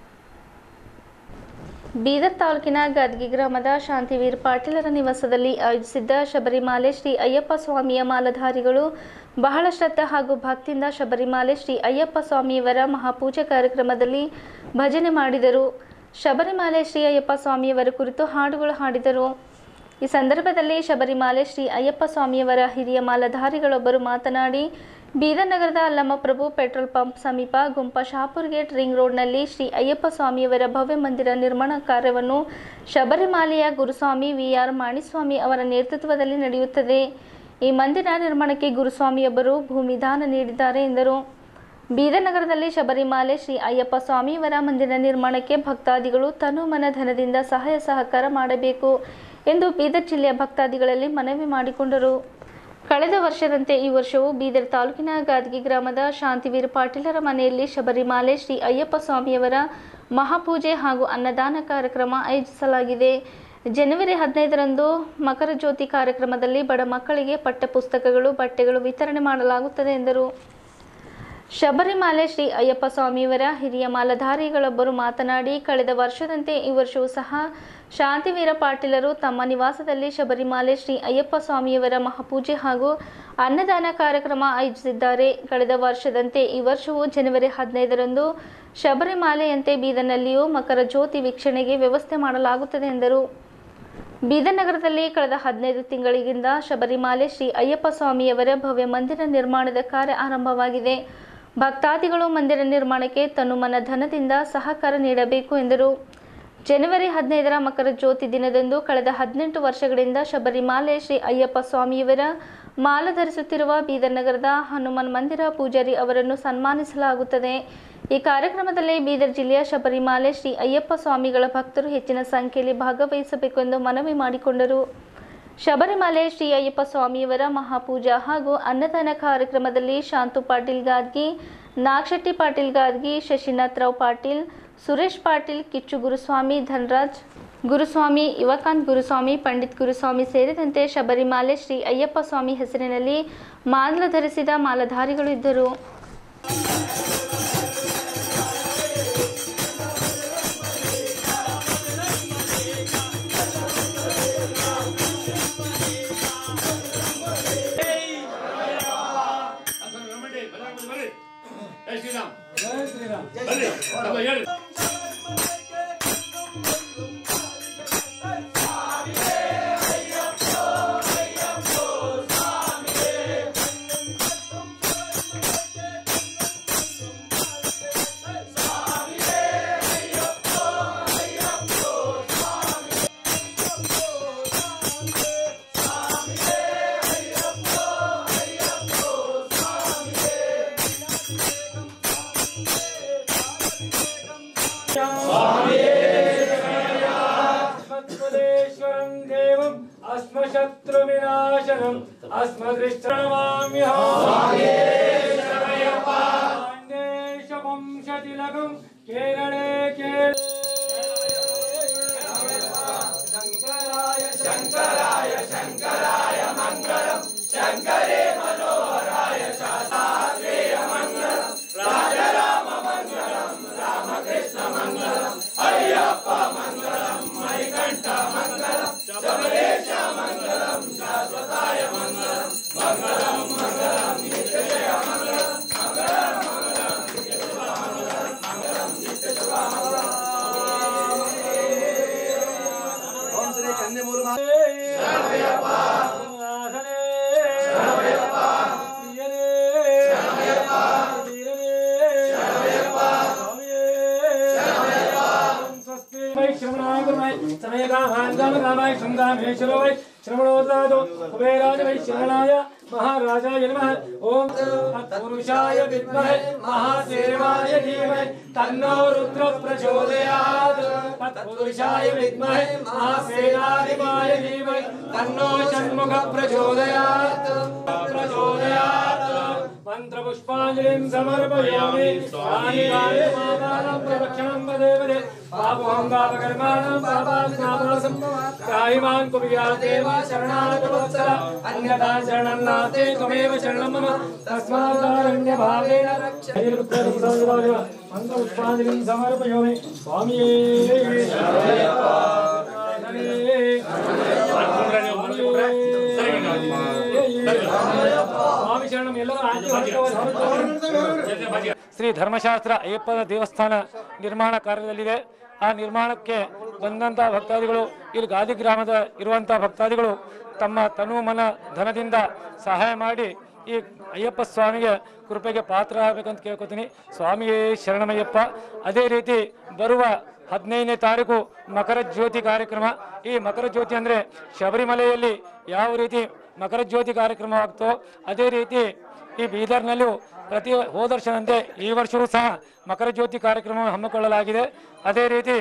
ಬೀದರ್ ತಾಲೂಕಿನ ಗದ್ಗಿ ಗ್ರಾಮದ ಶಾಂತಿವೀರ್ ಪಾಟೀಲರ ನಿವಾಸದಲ್ಲಿ ಆಯೋಜಿಸಿದ್ದ ಶಬರಿಮಾಲೆ ಶ್ರೀ ಅಯ್ಯಪ್ಪ ಸ್ವಾಮಿಯ ಮಾಲಧಾರಿಗಳು ಬಹಳ ಶ್ರದ್ಧೆ ಹಾಗೂ ಭಕ್ತಿಯಿಂದ ಶಬರಿಮಾಲೆ ಶ್ರೀ ಅಯ್ಯಪ್ಪ ಸ್ವಾಮಿಯವರ ಮಹಾಪೂಜೆ ಕಾರ್ಯಕ್ರಮದಲ್ಲಿ ಭಜನೆ ಮಾಡಿದರು ಶಬರಿಮಾಲೆ ಶ್ರೀ ಅಯ್ಯಪ್ಪ ಸ್ವಾಮಿಯವರ ಕುರಿತು ಹಾಡುಗಳು ಹಾಡಿದರು ಈ ಸಂದರ್ಭದಲ್ಲಿ ಶಬರಿಮಾಲೆ ಶ್ರೀ ಅಯ್ಯಪ್ಪ ಸ್ವಾಮಿಯವರ ಹಿರಿಯ ಮಾಲಧಾರಿಗಳೊಬ್ಬರು ಮಾತನಾಡಿ ಬೀದರ್ ನಗರದ ಅಲ್ಲಮ್ಮಪ್ರಭು ಪೆಟ್ರೋಲ್ ಪಂಪ್ ಸಮೀಪ ಗುಂಪ ಶಹಾಪುರ್ ಗೇಟ್ ರಿಂಗ್ ರೋಡ್ನಲ್ಲಿ ಶ್ರೀ ಅಯ್ಯಪ್ಪ ಸ್ವಾಮಿಯವರ ಭವ್ಯ ಮಂದಿರ ನಿರ್ಮಾಣ ಕಾರ್ಯವನ್ನು ಶಬರಿಮಾಲೆಯ ಗುರುಸ್ವಾಮಿ ವಿ ಆರ್ ಮಾಣಿಸ್ವಾಮಿ ಅವರ ನೇತೃತ್ವದಲ್ಲಿ ನಡೆಯುತ್ತದೆ ಈ ಮಂದಿರ ನಿರ್ಮಾಣಕ್ಕೆ ಗುರುಸ್ವಾಮಿಯೊಬ್ಬರು ಭೂಮಿದಾನ ನೀಡಿದ್ದಾರೆ ಎಂದರು ಬೀದರ್ ನಗರದಲ್ಲಿ ಶಬರಿಮಾಲೆ ಶ್ರೀ ಅಯ್ಯಪ್ಪ ಸ್ವಾಮಿಯವರ ಮಂದಿರ ನಿರ್ಮಾಣಕ್ಕೆ ಭಕ್ತಾದಿಗಳು ತನು ಮನ ಧನದಿಂದ ಸಹಾಯ ಸಹಕಾರ ಮಾಡಬೇಕು ಎಂದು ಬೀದರ್ ಜಿಲ್ಲೆಯ ಭಕ್ತಾದಿಗಳಲ್ಲಿ ಮನವಿ ಮಾಡಿಕೊಂಡರು ಕಳೆದ ವರ್ಷದಂತೆ ಈ ವರ್ಷವೂ ಬೀದರ್ ತಾಲೂಕಿನ ಗಾದಗಿ ಗ್ರಾಮದ ಶಾಂತಿವೀರ್ ಪಾಟೀಲರ ಮನೆಯಲ್ಲಿ ಶಬರಿಮಾಲೆ ಶ್ರೀ ಅಯ್ಯಪ್ಪ ಸ್ವಾಮಿಯವರ ಮಹಾಪೂಜೆ ಹಾಗೂ ಅನ್ನದಾನ ಕಾರ್ಯಕ್ರಮ ಆಯೋಜಿಸಲಾಗಿದೆ ಜನವರಿ ಹದಿನೈದರಂದು ಮಕರ ಜ್ಯೋತಿ ಕಾರ್ಯಕ್ರಮದಲ್ಲಿ ಬಡ ಮಕ್ಕಳಿಗೆ ಪಠ್ಯಪುಸ್ತಕಗಳು ಬಟ್ಟೆಗಳು ವಿತರಣೆ ಮಾಡಲಾಗುತ್ತದೆ ಎಂದರು ಶಬರಿಮಾಲೆ ಶ್ರೀ ಅಯ್ಯಪ್ಪ ಸ್ವಾಮಿಯವರ ಹಿರಿಯ ಮಾಲಧಾರಿಗಳೊಬ್ಬರು ಮಾತನಾಡಿ ಕಳೆದ ವರ್ಷದಂತೆ ಈ ವರ್ಷವೂ ಸಹ ಶಾಂತಿವೀರ ಪಾಟೀಲರು ತಮ್ಮ ನಿವಾಸದಲ್ಲಿ ಶಬರಿಮಾಲೆ ಶ್ರೀ ಅಯ್ಯಪ್ಪ ಸ್ವಾಮಿಯವರ ಮಹಾಪೂಜೆ ಹಾಗೂ ಅನ್ನದಾನ ಕಾರ್ಯಕ್ರಮ ಆಯೋಜಿಸಿದ್ದಾರೆ ಕಳೆದ ವರ್ಷದಂತೆ ಈ ವರ್ಷವೂ ಜನವರಿ ಹದಿನೈದರಂದು ಶಬರಿಮಾಲೆಯಂತೆ ಬೀದರ್ನಲ್ಲಿಯೂ ಮಕರ ಜ್ಯೋತಿ ವೀಕ್ಷಣೆಗೆ ವ್ಯವಸ್ಥೆ ಮಾಡಲಾಗುತ್ತದೆ ಎಂದರು ಬೀದರ್ ನಗರದಲ್ಲಿ ಕಳೆದ ಹದಿನೈದು ತಿಂಗಳಿಗಿಂದ ಶಬರಿಮಾಲೆ ಶ್ರೀ ಅಯ್ಯಪ್ಪ ಸ್ವಾಮಿಯವರ ಭವ್ಯ ಮಂದಿರ ನಿರ್ಮಾಣದ ಕಾರ್ಯ ಆರಂಭವಾಗಿದೆ ಭಕ್ತಾದಿಗಳು ಮಂದಿರ ನಿರ್ಮಾಣಕ್ಕೆ ತನು ಮನ ಧನದಿಂದ ಸಹಕಾರ ನೀಡಬೇಕು ಎಂದರು ಜನವರಿ ಹದಿನೈದರ ಮಕರ ಜ್ಯೋತಿ ದಿನದಂದು ಕಳೆದ ಹದಿನೆಂಟು ವರ್ಷಗಳಿಂದ ಶಬರಿಮಾಲೆ ಶ್ರೀ ಅಯ್ಯಪ್ಪ ಸ್ವಾಮಿಯವರ ಮಾಲ ಧರಿಸುತ್ತಿರುವ ಬೀದರ್ ನಗರದ ಹನುಮಾನ್ ಮಂದಿರ ಪೂಜಾರಿ ಅವರನ್ನು ಸನ್ಮಾನಿಸಲಾಗುತ್ತದೆ ಈ ಕಾರ್ಯಕ್ರಮದಲ್ಲಿ ಬೀದರ್ ಜಿಲ್ಲೆಯ ಶಬರಿಮಾಲೆ ಶ್ರೀ ಅಯ್ಯಪ್ಪ ಸ್ವಾಮಿಗಳ ಭಕ್ತರು ಹೆಚ್ಚಿನ ಸಂಖ್ಯೆಯಲ್ಲಿ ಭಾಗವಹಿಸಬೇಕು ಎಂದು ಮನವಿ ಮಾಡಿಕೊಂಡರು ಶಬರಿಮಲೆ ಶ್ರೀ ಅಯ್ಯಪ್ಪ ಸ್ವಾಮಿಯವರ ಮಹಾಪೂಜಾ ಹಾಗೂ ಅನ್ನದಾನ ಕಾರ್ಯಕ್ರಮದಲ್ಲಿ ಶಾಂತು ಪಾಟೀಲ್ ಗಾದ್ಗಿ ನಾಗಶೆಟ್ಟಿ ಪಾಟೀಲ್ ಗಾದ್ಗಿ ಶಶಿನಾಥ್ ರಾವ್ ಪಾಟೀಲ್ ಸುರೇಶ್ ಪಾಟೀಲ್ ಕಿಚ್ಚು ಗುರುಸ್ವಾಮಿ ಧನರಾಜ್ ಗುರುಸ್ವಾಮಿ ಯುವಕಾಂತ್ ಗುರುಸ್ವಾಮಿ ಪಂಡಿತ್ ಗುರುಸ್ವಾಮಿ ಸೇರಿದಂತೆ ಶಬರಿಮಾಲೆ ಶ್ರೀ ಅಯ್ಯಪ್ಪ ಸ್ವಾಮಿ ಹೆಸರಿನಲ್ಲಿ ಮಾಲ ಧರಿಸಿದ ಮಾಲಧಾರಿಗಳು ಇದ್ದರು ಜೈ ಶ್ರೀರಾಮ್ ಜೈ ಶ್ರೀರಾಮ್ ಬನ್ನಿ ಅಪ್ಪ ಹೇಳಿ अस्मत्पदेश्वरं देवम् अस्मशत्रुविनाशनम् अस्मदृष्टमाम्यहान्येशवंशतिलकं केरळे केरळे शङ्कराय शङ्कराय शङ्कराय मङ्गलम् शङ्करे मनोहराय शास्त्रेय मङ्गलम् राजराम मङ्गलम् रामकृष्ण मङ्गलम् अय्यप्प मङ्गलम् मणिकण्ठ मङ्गलम् शबरेश मङ्गलम् शाश्वताय मङ्गलम् मङ्गलम् मङ्गलम् नित्यजय मङ्गलम् मङ्गलम् मङ्गलम् नित्यशुभ मङ्गलम् मङ्गलम् नित्यशुभ मङ्गलम् ಓಂ ಶ್ರೀ ಕನ್ಯಮೂಲ ಶರಣಯ್ಯಪ್ಪ ನಾಥನೇ ಶರಣಯ್ಯಪ್ಪ ಪ್ರಿಯನೇ ಶರಣಯ್ಯಪ್ಪ ವೀರನೇ ಶರಣಯ್ಯಪ್ಪ ಸ್ವಾಮಿಯೇ ಶರಣಯ್ಯಪ್ಪ ಸ್ವಸ್ತಿ ವೈ ಶ್ರವಣಾಗುರುವೈ ಸಮಯಗಾಮಾನ್ ಗಾಮಗಾಮಾಯ ಶೃಂಗಾಮೇಶ್ವರೋ ವೈ ಶ್ರವಣೋದಾದೋ ಕುಬೇರಾಜ ವೈ ಶ್ರವಣಾಯ ಮಹಾರಾಜಾಯ ನಮಃ ಓಂ ತತ್ಪುರುಷಾಯ ವಿದ್ಮಹೇ ಮಹಾದೇವಾಯ ಧೀಮಹಿ ತನ್ನೋ ರುದ್ರ ಪ್ರಚೋದಯಾತ್ ತತ್ಪುರುಷಾಯ ವಿದ್ಮಹೇ ಮಹಾಸೇನಾಧಿಪಾಯ ಧೀಮಹಿ ತನ್ನೋ ಷಣ್ಮುಖ ಪ್ರಚೋದಯಾತ್ ಪ್ರಚೋದಯಾತ್ ಮಂತ್ರಪುಷ್ಪಾಂಜಲಿಂ ಸಮರ್ಪಯಾಮಿ ಸ್ವಾಮಿಗಾಯ ಮಾತಾರಂ ಪ್ರದಕ್ಷಿಣಂ ಪದೇ ಪದೇ ಪಾಪೋಹಂ ಪಾಪಕರ್ಮಾಣಂ ಪಾಪಾತ್ಮಾಪರಸಂ ತ್ರಾಹಿಮಾನ್ ಕುಬಿಯಾ ದೇವ ಶರಣಾಗತ ವತ್ಸಲ ಅನ್ಯಥಾ ಶರಣಂ ನಾಸ್ತೆ ತ್ವಮೇವ ಶರಣಂ ಮಮ ತಸ್ಮಾದಾರಣ್ಯ ಭಾವೇನ ರಕ್ಷ ಮಂತ್ರಪುಷ್ಪಾಂಜಲಿಂ ಸಮರ್ಪಯಾಮಿ ಸ್ವಾಮಿಯೇ ಸ್ವಾಮಿ ಶರಣಂ ಎಲ್ಲರೂ ಶ್ರೀ ಧರ್ಮಶಾಸ್ತ್ರ ಅಯ್ಯಪ್ಪನ ದೇವಸ್ಥಾನ ನಿರ್ಮಾಣ ಕಾರ್ಯದಲ್ಲಿದೆ ಆ ನಿರ್ಮಾಣಕ್ಕೆ ಬಂದಂಥ ಭಕ್ತಾದಿಗಳು ಇಲ್ಲಿ ಗಾದಿ ಗ್ರಾಮದ ಇರುವಂಥ ಭಕ್ತಾದಿಗಳು ತಮ್ಮ ತನು ಮನ ಧನದಿಂದ ಸಹಾಯ ಮಾಡಿ ಈ ಅಯ್ಯಪ್ಪ ಸ್ವಾಮಿಗೆ ಕೃಪೆಗೆ ಪಾತ್ರ ಆಗಬೇಕಂತ ಕೇಳ್ಕೊತೀನಿ ಸ್ವಾಮಿಯೇ ಶರಣಮಯ್ಯಪ್ಪ ಅದೇ ರೀತಿ ಬರುವ ಹದಿನೈದನೇ ತಾರೀಕು ಮಕರ ಜ್ಯೋತಿ ಕಾರ್ಯಕ್ರಮ ಈ ಮಕರ ಜ್ಯೋತಿ ಅಂದರೆ ಶಬರಿಮಲೆಯಲ್ಲಿ ಯಾವ ರೀತಿ ಮಕರ ಜ್ಯೋತಿ ಕಾರ್ಯಕ್ರಮ ಆಗ್ತೋ ಅದೇ ರೀತಿ ಈ ಬೀದರ್ನಲ್ಲೂ ಪ್ರತಿ ಹೋದ ವರ್ಷದಂತೆ ಈ ವರ್ಷವೂ ಸಹ ಮಕರ ಜ್ಯೋತಿ ಕಾರ್ಯಕ್ರಮ ಹಮ್ಮಿಕೊಳ್ಳಲಾಗಿದೆ ಅದೇ ರೀತಿ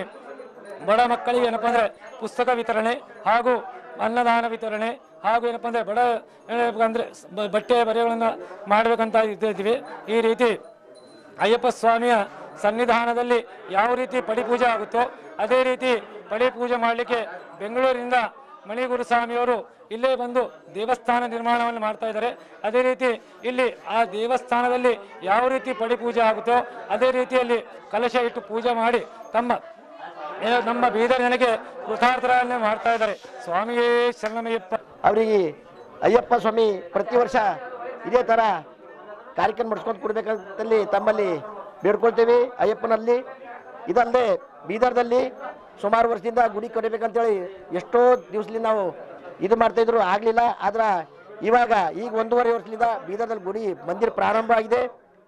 ಬಡ ಮಕ್ಕಳಿಗೆ ಏನಪ್ಪ ಅಂದರೆ ಪುಸ್ತಕ ವಿತರಣೆ ಹಾಗೂ ಅನ್ನದಾನ ವಿತರಣೆ ಹಾಗೂ ಏನಪ್ಪ ಅಂದರೆ ಬಡ ಅಂದರೆ ಬಟ್ಟೆ ಬರೆಗಳನ್ನು ಮಾಡಬೇಕಂತ ಇದ್ದೀವಿ ಈ ರೀತಿ ಅಯ್ಯಪ್ಪ ಸ್ವಾಮಿಯ ಸನ್ನಿಧಾನದಲ್ಲಿ ಯಾವ ರೀತಿ ಪಡಿಪೂಜೆ ಆಗುತ್ತೋ ಅದೇ ರೀತಿ ಪಡಿ ಪೂಜೆ ಮಾಡಲಿಕ್ಕೆ ಬೆಂಗಳೂರಿನಿಂದ ಮಣಿಗುರುಸ್ವಾಮಿಯವರು ಇಲ್ಲೇ ಬಂದು ದೇವಸ್ಥಾನ ನಿರ್ಮಾಣವನ್ನು ಮಾಡ್ತಾ ಇದ್ದಾರೆ ಅದೇ ರೀತಿ ಇಲ್ಲಿ ಆ ದೇವಸ್ಥಾನದಲ್ಲಿ ಯಾವ ರೀತಿ ಪಡಿ ಪೂಜೆ ಆಗುತ್ತೋ ಅದೇ ರೀತಿಯಲ್ಲಿ ಕಲಶ ಇಟ್ಟು ಪೂಜೆ ಮಾಡಿ ತಮ್ಮ ಏ, ನಮ್ಮ ಬೀದರ್ ಜನಕ್ಕೆ ಕೃತಾರ್ಥರನ್ನೇ ಮಾಡ್ತಾ ಇದ್ದಾರೆ ಸ್ವಾಮಿಯೇ ಶರಣಮಯ್ಯಪ್ಪ ಅವರಿಗೆ ಅಯ್ಯಪ್ಪ ಸ್ವಾಮಿ ಪ್ರತಿ ವರ್ಷ ಇದೇ ಥರ ಕಾರ್ಯಕ್ರಮ ಮಾಡಿಸ್ಕೊಂಡು ಕೊಡ್ಬೇಕಂತಲ್ಲಿ ತಮ್ಮಲ್ಲಿ ಬೇಡ್ಕೊಳ್ತೇವೆ ಅಯ್ಯಪ್ಪನಲ್ಲಿ ಇದಲ್ಲದೆ ಬೀದರ್ದಲ್ಲಿ ಸುಮಾರು ವರ್ಷದಿಂದ ಗುಡಿ ಕಟ್ಟಬೇಕಂತೇಳಿ ಎಷ್ಟೋ ದಿವಸದಿಂದ ನಾವು ಇದು ಮಾಡ್ತಾಯಿದ್ರು ಆಗಲಿಲ್ಲ ಆದ್ರೆ ಇವಾಗ ಈಗ ಒಂದೂವರೆ ವರ್ಷದಿಂದ ಬೀದರ್ದಲ್ಲಿ ಗುಡಿ ಮಂದಿರ ಪ್ರಾರಂಭ ಆಗಿದೆ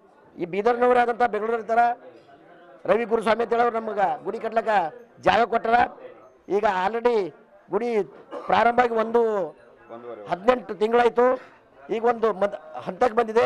ಈ ಬೀದರ್ನವರಾದಂಥ ಬೆಂಗಳೂರು ಇರ್ತಾರ ರವಿ ಗುರುಸ್ವಾಮಿ ಅಂತ ಹೇಳೋರು ನಮಗೆ ಗುಡಿ ಕಟ್ಲಕ್ಕ ಜಾಗ ಕೊಟ್ಟಾರ ಈಗ ಆಲ್ರೆಡಿ ಗುಡಿ ಪ್ರಾರಂಭ ಆಗಿ ಒಂದು ಹದಿನೆಂಟು ತಿಂಗಳಾಯಿತು ಈಗ ಒಂದು ಮದ್ ಹಂತಕ್ಕೆ ಬಂದಿದೆ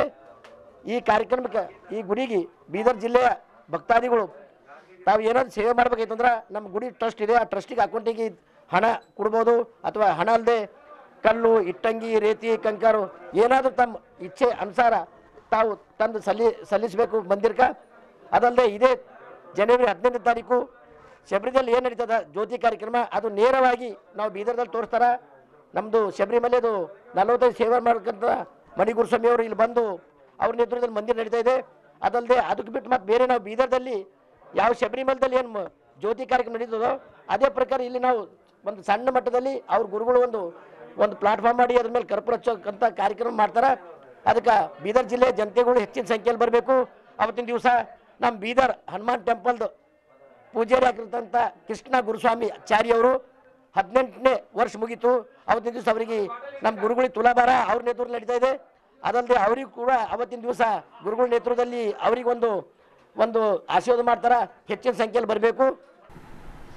ಈ ಕಾರ್ಯಕ್ರಮಕ್ಕೆ ಈ ಗುಡಿಗೆ ಬೀದರ್ ಜಿಲ್ಲೆಯ ಭಕ್ತಾದಿಗಳು ತಾವು ಏನಾದ್ರು ಸೇವೆ ಮಾಡ್ಬೇಕಾಯ್ತು ಅಂದ್ರೆ ನಮ್ಮ ಗುಡಿ ಟ್ರಸ್ಟ್ ಇದೆ ಆ ಟ್ರಸ್ಟಿಗೆ ಅಕೌಂಟಿಗೆ ಹಣ ಕೊಡ್ಬೋದು ಅಥವಾ ಹಣ ಅಲ್ಲದೆ ಕಲ್ಲು ಇಟ್ಟಂಗಿ ರೇತಿ ಕಂಕಾರು ಏನಾದರೂ ತಮ್ಮ ಇಚ್ಛೆ ಅನುಸಾರ ತಾವು ತಂದು ಸಲ್ಲಿ ಸಲ್ಲಿಸಬೇಕು ಮಂದಿರಕ್ಕೆ ಅದಲ್ಲದೆ ಇದೇ ಜನವರಿ ಹದಿನೈದನೇ ತಾರೀಕು ಶಬರಿದಲ್ಲಿ ಏನು ನಡೀತದ ಜ್ಯೋತಿ ಕಾರ್ಯಕ್ರಮ ಅದು ನೇರವಾಗಿ ನಾವು ಬೀದರ್ದಲ್ಲಿ ತೋರಿಸ್ತಾರ ನಮ್ಮದು ಶಬರಿಮಲೆದು ನಲವತ್ತೈದು ಸೇವೆ ಮಾಡ್ಕಂತ ಮಣಿಗುರುಸ್ವಾಮಿ ಅವರು ಇಲ್ಲಿ ಬಂದು ಅವ್ರ ನೇತೃತ್ವದಲ್ಲಿ ಮಂದಿರ ನಡೀತಾ ಇದೆ ಅದಲ್ಲದೆ ಅದಕ್ಕೆ ಬಿಟ್ಟು ಮತ್ತೆ ಬೇರೆ ನಾವು ಬೀದರ್ದಲ್ಲಿ ಯಾವ ಶಬರಿಮಲದಲ್ಲಿ ಏನು ಜ್ಯೋತಿ ಕಾರ್ಯಕ್ರಮ ನಡೀತದೋ ಅದೇ ಪ್ರಕಾರ ಇಲ್ಲಿ ನಾವು ಒಂದು ಸಣ್ಣ ಮಟ್ಟದಲ್ಲಿ ಅವ್ರ ಗುರುಗಳು ಒಂದು ಒಂದು ಪ್ಲಾಟ್ಫಾರ್ಮ್ ಮಾಡಿ ಅದ್ರ ಮೇಲೆ ಕರ್ಪೂರ ಹಚ್ಚೋಕ್ಕಂಥ ಕಾರ್ಯಕ್ರಮ ಮಾಡ್ತಾರೆ ಅದಕ್ಕೆ ಬೀದರ್ ಜಿಲ್ಲೆ ಜನತೆಗಳು ಹೆಚ್ಚಿನ ಸಂಖ್ಯೆಯಲ್ಲಿ ಬರಬೇಕು ಅವತ್ತಿನ ದಿವಸ ನಮ್ಮ ಬೀದರ್ ಹನುಮಾನ್ ಟೆಂಪಲ್ದು ಪೂಜಾರಿ ಆಗಿರ್ತಂಥ ಕೃಷ್ಣ ಗುರುಸ್ವಾಮಿ ಆಚಾರ್ಯ ಅವರು ಹದಿನೆಂಟನೇ ವರ್ಷ ಮುಗೀತು ಅವತ್ತಿನ ದಿವಸ ಅವರಿಗೆ ನಮ್ಮ ಗುರುಗಳಿಗೆ ತುಲಾಭಾರ ಅವ್ರ ನೇತೃತ್ವದಲ್ಲಿ ನಡೀತಾ ಇದೆ ಅದಲ್ಲದೆ ಅವರಿಗೂ ಕೂಡ ಅವತ್ತಿನ ದಿವಸ ಗುರುಗಳ ನೇತೃತ್ವದಲ್ಲಿ ಅವರಿಗೊಂದು ಒಂದು ಆಶೀರ್ವಾದ ಮಾಡ್ತಾರೆ ಹೆಚ್ಚಿನ ಸಂಖ್ಯೆಯಲ್ಲಿ ಬರಬೇಕು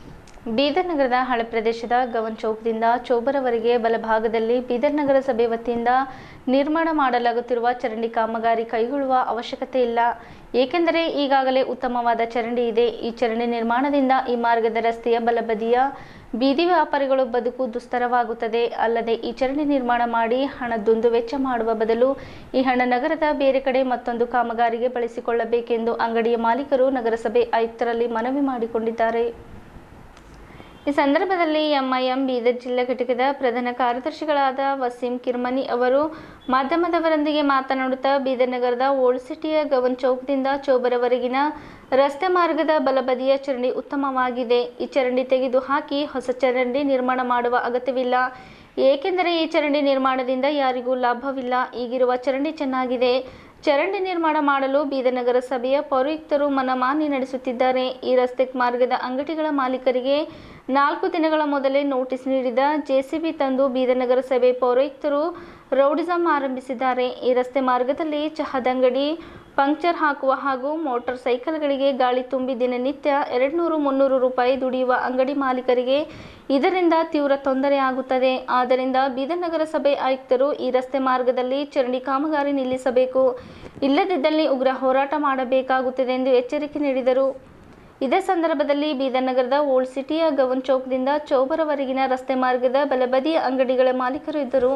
ಬೀದರ್ ನಗರದ ಹಳೆ ಪ್ರದೇಶದ ಗವನ್ ಚೌಕ್ದಿಂದ ಚೌಬರವರೆಗೆ ಬಲಭಾಗದಲ್ಲಿ ಬೀದರ್ ನಗರಸಭೆ ವತಿಯಿಂದ ನಿರ್ಮಾಣ ಮಾಡಲಾಗುತ್ತಿರುವ ಚರಂಡಿ ಕಾಮಗಾರಿ ಕೈಗೊಳ್ಳುವ ಅವಶ್ಯಕತೆ ಇಲ್ಲ ಏಕೆಂದರೆ ಈಗಾಗಲೇ ಉತ್ತಮವಾದ ಚರಂಡಿ ಇದೆ ಈ ಚರಂಡಿ ನಿರ್ಮಾಣದಿಂದ ಈ ಮಾರ್ಗದ ರಸ್ತೆಯ ಬಲಬದಿಯ ಬೀದಿ ವ್ಯಾಪಾರಿಗಳು ಬದುಕು ದುಸ್ತರವಾಗುತ್ತದೆ ಅಲ್ಲದೆ ಈ ಚರಂಡಿ ನಿರ್ಮಾಣ ಮಾಡಿ ಹಣ ದುಂದು ವೆಚ್ಚ ಮಾಡುವ ಬದಲು ಈ ಹಣ ನಗರದ ಬೇರೆ ಕಡೆ ಮತ್ತೊಂದು ಕಾಮಗಾರಿಗೆ ಬಳಸಿಕೊಳ್ಳಬೇಕೆಂದು ಅಂಗಡಿಯ ಮಾಲೀಕರು ನಗರಸಭೆ ಆಯುಕ್ತರಲ್ಲಿ ಮನವಿ ಮಾಡಿಕೊಂಡಿದ್ದಾರೆ ಈ ಸಂದರ್ಭದಲ್ಲಿ ಎಂಐಎಂ ಬೀದರ್ ಜಿಲ್ಲಾ ಘಟಕದ ಪ್ರಧಾನ ಕಾರ್ಯದರ್ಶಿಗಳಾದ ವಸೀಂ ಕಿರ್ಮನಿ ಅವರು ಮಾಧ್ಯಮದವರೊಂದಿಗೆ ಮಾತನಾಡುತ್ತಾ ಬೀದರ್ ನಗರದ ಓಲ್ಡ್ ಸಿಟಿಯ ಗವನ್ ಚೌಕ್ದಿಂದ ಚೌಬರವರೆಗಿನ ರಸ್ತೆ ಮಾರ್ಗದ ಬಲಬದಿಯ ಚರಂಡಿ ಉತ್ತಮವಾಗಿದೆ ಈ ಚರಂಡಿ ತೆಗೆದು ಹಾಕಿ ಹೊಸ ಚರಂಡಿ ನಿರ್ಮಾಣ ಮಾಡುವ ಅಗತ್ಯವಿಲ್ಲ ಏಕೆಂದರೆ ಈ ಚರಂಡಿ ನಿರ್ಮಾಣದಿಂದ ಯಾರಿಗೂ ಲಾಭವಿಲ್ಲ ಈಗಿರುವ ಚರಂಡಿ ಚೆನ್ನಾಗಿದೆ ಚರಂಡಿ ನಿರ್ಮಾಣ ಮಾಡಲು ಬೀದರ್ ನಗರಸಭೆಯ ಪೌರಾಯುಕ್ತರು ಮನಮಾನಿ ನಡೆಸುತ್ತಿದ್ದಾರೆ ಈ ರಸ್ತೆ ಮಾರ್ಗದ ಅಂಗಡಿಗಳ ಮಾಲೀಕರಿಗೆ ನಾಲ್ಕು ದಿನಗಳ ಮೊದಲೇ ನೋಟಿಸ್ ನೀಡಿದ ಜೆಸಿಬಿ ತಂದು ಬೀದರ್ ನಗರಸಭೆ ಪೌರಾಯುಕ್ತರು ರೌಡಿಸಂ ಆರಂಭಿಸಿದ್ದಾರೆ ಈ ರಸ್ತೆ ಮಾರ್ಗದಲ್ಲಿ ಚಹದಂಗಡಿ ಪಂಕ್ಚರ್ ಹಾಕುವ ಹಾಗೂ ಮೋಟಾರ್ ಸೈಕಲ್ಗಳಿಗೆ ಗಾಳಿ ತುಂಬಿ ದಿನನಿತ್ಯ ಎರಡು ನೂರು ಮುನ್ನೂರು ರೂಪಾಯಿ ದುಡಿಯುವ ಅಂಗಡಿ ಮಾಲೀಕರಿಗೆ ಇದರಿಂದ ತೀವ್ರ ತೊಂದರೆ ಆಗುತ್ತದೆ ಆದ್ದರಿಂದ ಬೀದರ್ ನಗರಸಭೆ ಆಯುಕ್ತರು ಈ ರಸ್ತೆ ಮಾರ್ಗದಲ್ಲಿ ಚರಂಡಿ ಕಾಮಗಾರಿ ನಿಲ್ಲಿಸಬೇಕು ಇಲ್ಲದಿದ್ದಲ್ಲಿ ಉಗ್ರ ಹೋರಾಟ ಮಾಡಬೇಕಾಗುತ್ತದೆ ಎಂದು ಎಚ್ಚರಿಕೆ ನೀಡಿದರು ಇದೇ ಸಂದರ್ಭದಲ್ಲಿ ಬೀದರ್ ನಗರದ ಓಲ್ಡ್ ಸಿಟಿಯ ಗವನ್ ಚೌಕ್ದಿಂದ ಚೌಬರವರೆಗಿನ ರಸ್ತೆ ಮಾರ್ಗದ ಬಲಬದಿಯ ಅಂಗಡಿಗಳ ಮಾಲೀಕರು ಇದ್ದರು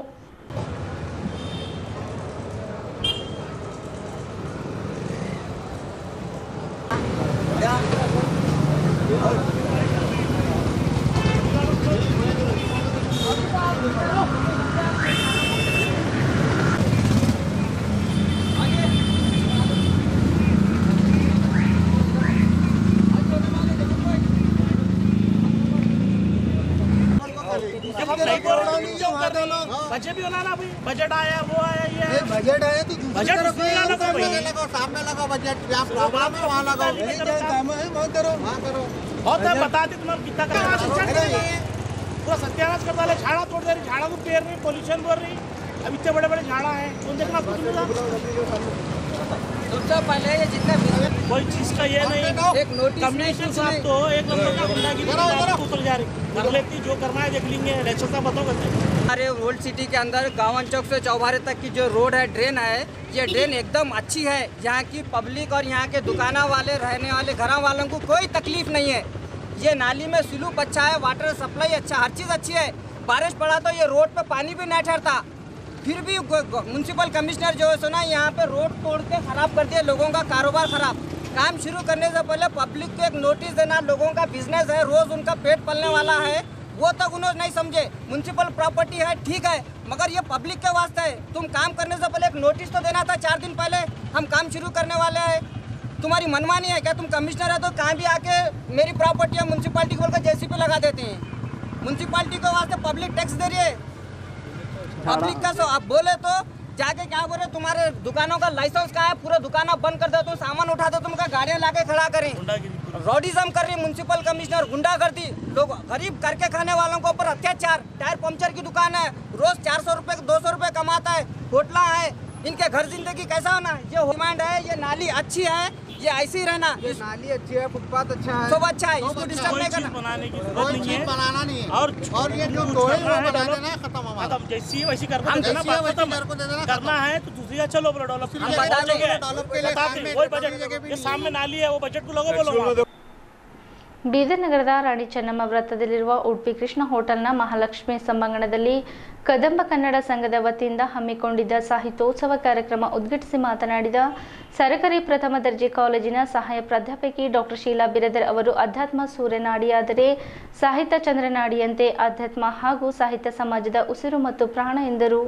जब हम नहीं बोल रहे तो क्यों कर रहे हो बजट भी बनाना भाई बजट आया वो आया ये आया। बजट आया तो दूसरी बजट तरफ उसमें लगाओ सामने भाई। लगाओ सामने लगाओ बजट जहाँ प्रॉब्लम है वहाँ लगाओ नहीं नहीं करो जहाँ काम है वहाँ करो वहाँ करो बहुत है बता दे तुम्हारा कितना करना पूरा सत्यानाश कर डाले झाड़ा तोड़ दे रही झाड़ा को पेर रही पोल्यूशन बोल रही अब इतने बड़े बड़े झाड़ा हैं तुम देखना सबसे पहले ये जितने कोई चीज का ये नहीं एक नोटिस कम्युनिकेशन साहब तो एक नंबर का गुंडागिरी की उतर जा रही कर लेती जो करना है देख लेंगे इलेक्शन साहब बताओ करते हमारे ओल्ड सिटी के अंदर गावन चौक से चौबारे तक की जो रोड है ड्रेन है ये ड्रेन एकदम अच्छी है यहाँ की पब्लिक और यहाँ के दुकाना वाले रहने वाले घरों वालों को कोई तकलीफ नहीं है ये नाली में स्लूप अच्छा है वाटर सप्लाई अच्छा हर चीज़ अच्छी है बारिश पड़ा तो ये रोड पे पानी भी नहीं ठहरता फिर भी म्यूनसिपल कमिश्नर जो है सो ना यहाँ पे रोड तोड़ के खराब कर दिए लोगों का कारोबार खराब काम शुरू करने से पहले पब्लिक को एक नोटिस देना लोगों का बिजनेस है रोज उनका पेट पलने वाला है वो तक उन्होंने नहीं समझे म्यूनसिपल प्रॉपर्टी है ठीक है मगर ये पब्लिक के वास्ते है तुम काम करने से पहले एक नोटिस तो देना था चार दिन पहले हम काम शुरू करने वाले हैं तुम्हारी मनमानी है क्या तुम कमिश्नर है तो कहाँ भी आके मेरी प्रॉपर्टी है म्यूनसिपालिटी को बोलकर जेसीपी लगा देती हैं म्यूनसिपालिटी के वास्ते पब्लिक टैक्स दे रही है पब्लिक का सो आप बोले तो जाके क्या बोले तुम्हारे दुकानों का लाइसेंस कहाँ है पूरा दुकान आप बंद कर दो तुम सामान उठा दो तुमका गाड़ियाँ लाके खड़ा करें रॉडिज्म कर रही म्यूनसिपल कमिश्नर गुंडागर्दी लोग गरीब करके खाने वालों के ऊपर अत्याचार टायर पंचर की दुकान है रोज चार सौ रुपये दो सौ रुपये कमाता है होटला है इनके घर जिंदगी कैसा होना ये डिमांड है ये नाली अच्छी है ये ऐसी ही रहना ये नाली अच्छी है फुटपाथ अच्छा है सब अच्छा है इसको डिस्टर्ब नहीं करना बनाने की जरूरत कोई नहीं चीज है बनाना नहीं है और और ये जो कुछ टोए करना वो है बना डेवलप- देना है खत्म हमारा खत्म जैसी है वैसी करना हम देना जैसी है बात वैसी खत्म मेरे को दे देना करना है तो दूसरी जगह चलो बोलो डेवलप हम बता देंगे, डेवलप के लिए काम में वही दूसरी जगह बजट भी ये नहीं सामने नाली है वो बजट को लोगो बोलो वहाँ। ಬೀದರ್ ನಗರದ ರಾಣಿ ಚೆನ್ನಮ್ಮ ವೃತ್ತದಲ್ಲಿರುವ ಉಡುಪಿ ಕೃಷ್ಣ ಹೋಟೆಲ್ನ ಮಹಾಲಕ್ಷ್ಮಿ ಸಭಾಂಗಣದಲ್ಲಿ ಕದಂಬ ಕನ್ನಡ ಸಂಘದ ವತಿಯಿಂದ ಹಮ್ಮಿಕೊಂಡಿದ್ದ ಸಾಹಿತ್ಯೋತ್ಸವ ಕಾರ್ಯಕ್ರಮ ಉದ್ಘಾಟಿಸಿ ಮಾತನಾಡಿದ ಸರಕಾರಿ ಪ್ರಥಮ ದರ್ಜೆ ಕಾಲೇಜಿನ ಸಹಾಯ ಪ್ರಾಧ್ಯಾಪಕಿ ಡಾಕ್ಟರ್ ಶೀಲಾ ಬಿರದರ್ ಅವರು ಅಧ್ಯಾತ್ಮ ಸೂರ್ಯನಾಡಿಯಾದರೆ ಸಾಹಿತ್ಯ ಚಂದ್ರನಾಡಿಯಂತೆ ಅಧ್ಯಾತ್ಮ ಹಾಗೂ ಸಾಹಿತ್ಯ ಸಮಾಜದ ಉಸಿರು ಮತ್ತು ಪ್ರಾಣ ಎಂದರು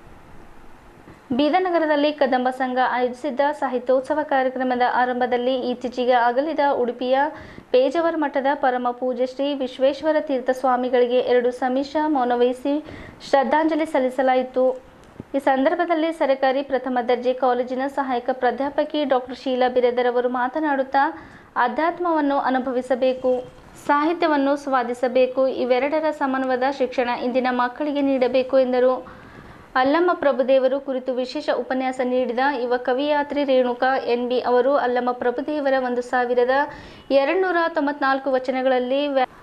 ಬೀದರ್ ನಗರದಲ್ಲಿ ಕದಂಬ ಸಂಘ ಆಯೋಜಿಸಿದ್ದ ಸಾಹಿತ್ಯೋತ್ಸವ ಕಾರ್ಯಕ್ರಮದ ಆರಂಭದಲ್ಲಿ ಇತ್ತೀಚೆಗೆ ಅಗಲಿದ ಉಡುಪಿಯ ಪೇಜಾವರ ಮಠದ ಪರಮ ಪೂಜ್ಯ ಶ್ರೀ ವಿಶ್ವೇಶ್ವರ ತೀರ್ಥ ಸ್ವಾಮಿಗಳಿಗೆ ಎರಡು ಸಮಿಷ ಮೌನವಹಿಸಿ ಶ್ರದ್ಧಾಂಜಲಿ ಸಲ್ಲಿಸಲಾಯಿತು ಈ ಸಂದರ್ಭದಲ್ಲಿ ಸರ್ಕಾರಿ ಪ್ರಥಮ ದರ್ಜೆ ಕಾಲೇಜಿನ ಸಹಾಯಕ ಪ್ರಾಧ್ಯಾಪಕಿ ಡಾಕ್ಟರ್ ಶೀಲಾ ಬಿರೇದರ್ ಅವರು ಮಾತನಾಡುತ್ತಾ ಅಧ್ಯಾತ್ಮವನ್ನು ಅನುಭವಿಸಬೇಕು ಸಾಹಿತ್ಯವನ್ನು ಸ್ವಾದಿಸಬೇಕು ಇವೆರಡರ ಸಮನ್ವಯದ ಶಿಕ್ಷಣ ಇಂದಿನ ಮಕ್ಕಳಿಗೆ ನೀಡಬೇಕು ಎಂದರು ಅಲ್ಲಮ್ಮ ಪ್ರಭುದೇವರು ಕುರಿತು ವಿಶೇಷ ಉಪನ್ಯಾಸ ನೀಡಿದ ಯುವ ಕವಿಯಾತ್ರಿ ರೇಣುಕಾ ಎನ್ ಬಿ ಅವರು ಅಲ್ಲಮ್ಮ ಪ್ರಭುದೇವರ ಒಂದು ಸಾವಿರದ ಎರಡುನೂರ ತೊಂಬತ್ನಾಲ್ಕು ವಚನಗಳಲ್ಲಿ ವ್ಯಾ-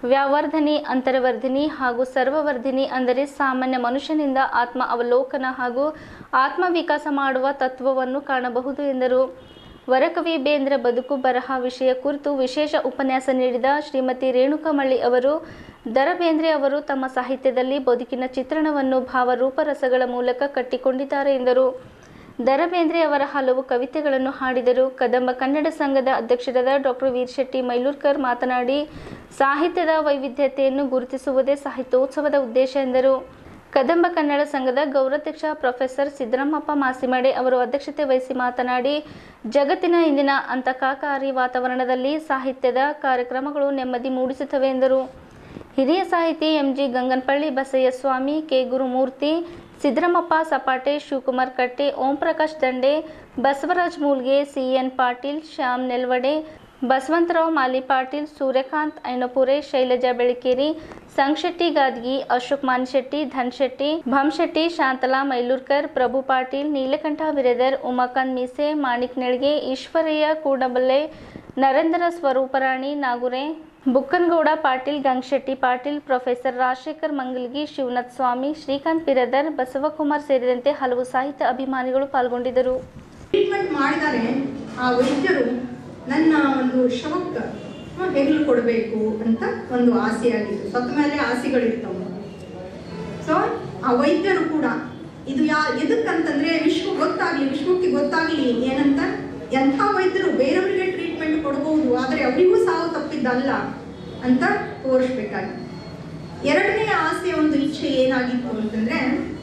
ವ್ಯಾವರ್ಧನಿ ಅಂತರವರ್ಧಿನಿ ಹಾಗೂ ಸರ್ವವರ್ಧಿನಿ ಅಂದರೆ ಸಾಮಾನ್ಯ ಮನುಷ್ಯನಿಂದ ಆತ್ಮ ಅವಲೋಕನ ಹಾಗೂ ಆತ್ಮ ವಿಕಾಸ ಮಾಡುವ ತತ್ವವನ್ನು ಕಾಣಬಹುದು ಎಂದರು ವರಕವಿ ಬೇಂದ್ರ ಬದುಕು ಬರಹ ವಿಷಯ ಕುರಿತು ವಿಶೇಷ ಉಪನ್ಯಾಸ ನೀಡಿದ ಶ್ರೀಮತಿ ರೇಣುಕಮಳ್ಳಿ ಅವರು ದರ ಬೇಂದ್ರೆ ಅವರು ತಮ್ಮ ಸಾಹಿತ್ಯದಲ್ಲಿ ಬದುಕಿನ ಚಿತ್ರಣವನ್ನು ಭಾವರೂಪರಸಗಳ ಮೂಲಕ ಕಟ್ಟಿಕೊಂಡಿದ್ದಾರೆ ಎಂದರು ದರ ಬೇಂದ್ರೆ ಅವರ ಹಲವು ಕವಿತೆಗಳನ್ನು ಹಾಡಿದರು ಕದಂಬ ಕನ್ನಡ ಸಂಘದ ಅಧ್ಯಕ್ಷರಾದ ಡಾಕ್ಟರ್ ವೀರಶೆಟ್ಟಿ ಮೈಲೂರ್ಕರ್ ಮಾತನಾಡಿ ಸಾಹಿತ್ಯದ ವೈವಿಧ್ಯತೆಯನ್ನು ಗುರುತಿಸುವುದೇ ಸಾಹಿತ್ಯೋತ್ಸವದ ಉದ್ದೇಶ ಎಂದರು ಕದಂಬ ಕನ್ನಡ ಸಂಘದ ಗೌರವಾಧ್ಯಕ್ಷ ಪ್ರೊಫೆಸರ್ ಸಿದ್ದರಾಮಪ್ಪ ಮಾಸಿಮಡೆ ಅವರು ಅಧ್ಯಕ್ಷತೆ ವಹಿಸಿ ಮಾತನಾಡಿ ಜಗತ್ತಿನ ಇಂದಿನ ಅಂತಕಾಕಾರಿ ವಾತಾವರಣದಲ್ಲಿ ಸಾಹಿತ್ಯದ ಕಾರ್ಯಕ್ರಮಗಳು ನೆಮ್ಮದಿ ಮೂಡಿಸುತ್ತವೆ ಎಂದರು ಹಿರಿಯ ಸಾಹಿತಿ M G Gangnapalli Basayya Swami K Gurumurthy Siddaramappa Sapate Shivakumar Katte Om Prakash Dande Basavaraj Mulge C N Patil Shyam Nelwade Basavantrao Mali Patil Suryakant Ainapure Shailaja Belakeri Sangashetty Gadgi Ashok Manshetty Dhanshetty Bhanshetty Shantala Mailurkar Prabhu Patil Neelakantha Biradar Umakant Meese Manik Nelge Eshwarayya Kudaballe Narendra Swaruparani Nagure Bukkanagouda Patil Gangashetty Patil professor Rajashekhar Mangalgi Shivanath Swami Srikanth Biradar Basavakumar ಸೇರಿದಂತೆ ಹಲವು ಸಾಹಿತ್ಯ ಅಭಿಮಾನಿಗಳು ಪಾಲ್ಗೊಂಡಿದ್ದರು ಟ್ರೀಟ್ಮೆಂಟ್ ಮಾಡಿದರೆ ಆ ವೈದ್ಯರು ನನ್ನ ಒಂದು ಶವಕ್ಕೆ ಹೆಗಲು ಕೊಡಬೇಕು ಅಂತ ಒಂದು ಆಸೆಯಾಗಿತ್ತು ಸತ್ತ ಮೇಲೆ ಆಸೆಗಳಿರ್ತವೆ ಸೊ ಆ ವೈದ್ಯರು ಕೂಡ ಇದು ಯಾ ಎದಕ್ಕಂತಂದ್ರೆ ವಿಶ್ವ ಗೊತ್ತಾಗ್ಲಿ ವಿಶ್ವಕ್ಕೆ ಗೊತ್ತಾಗ್ಲಿ ಏನಂತ ಎಂಥ ವೈದ್ಯರು ಬೇರೆಯವರಿಗೆ ಟ್ರೀಟ್ಮೆಂಟ್ ಕೊಡಬಹುದು ಆದರೆ ಅವರಿಗೂ ಸಾವು ತಪ್ಪಿದ್ದಲ್ಲ ಅಂತ ತೋರಿಸ್ಬೇಕಾಗಿತ್ತು ಎರಡನೇ ಆಸೆ ಒಂದು ಇಚ್ಛೆ ಏನಾಗಿತ್ತು ಅಂತಂದ್ರೆ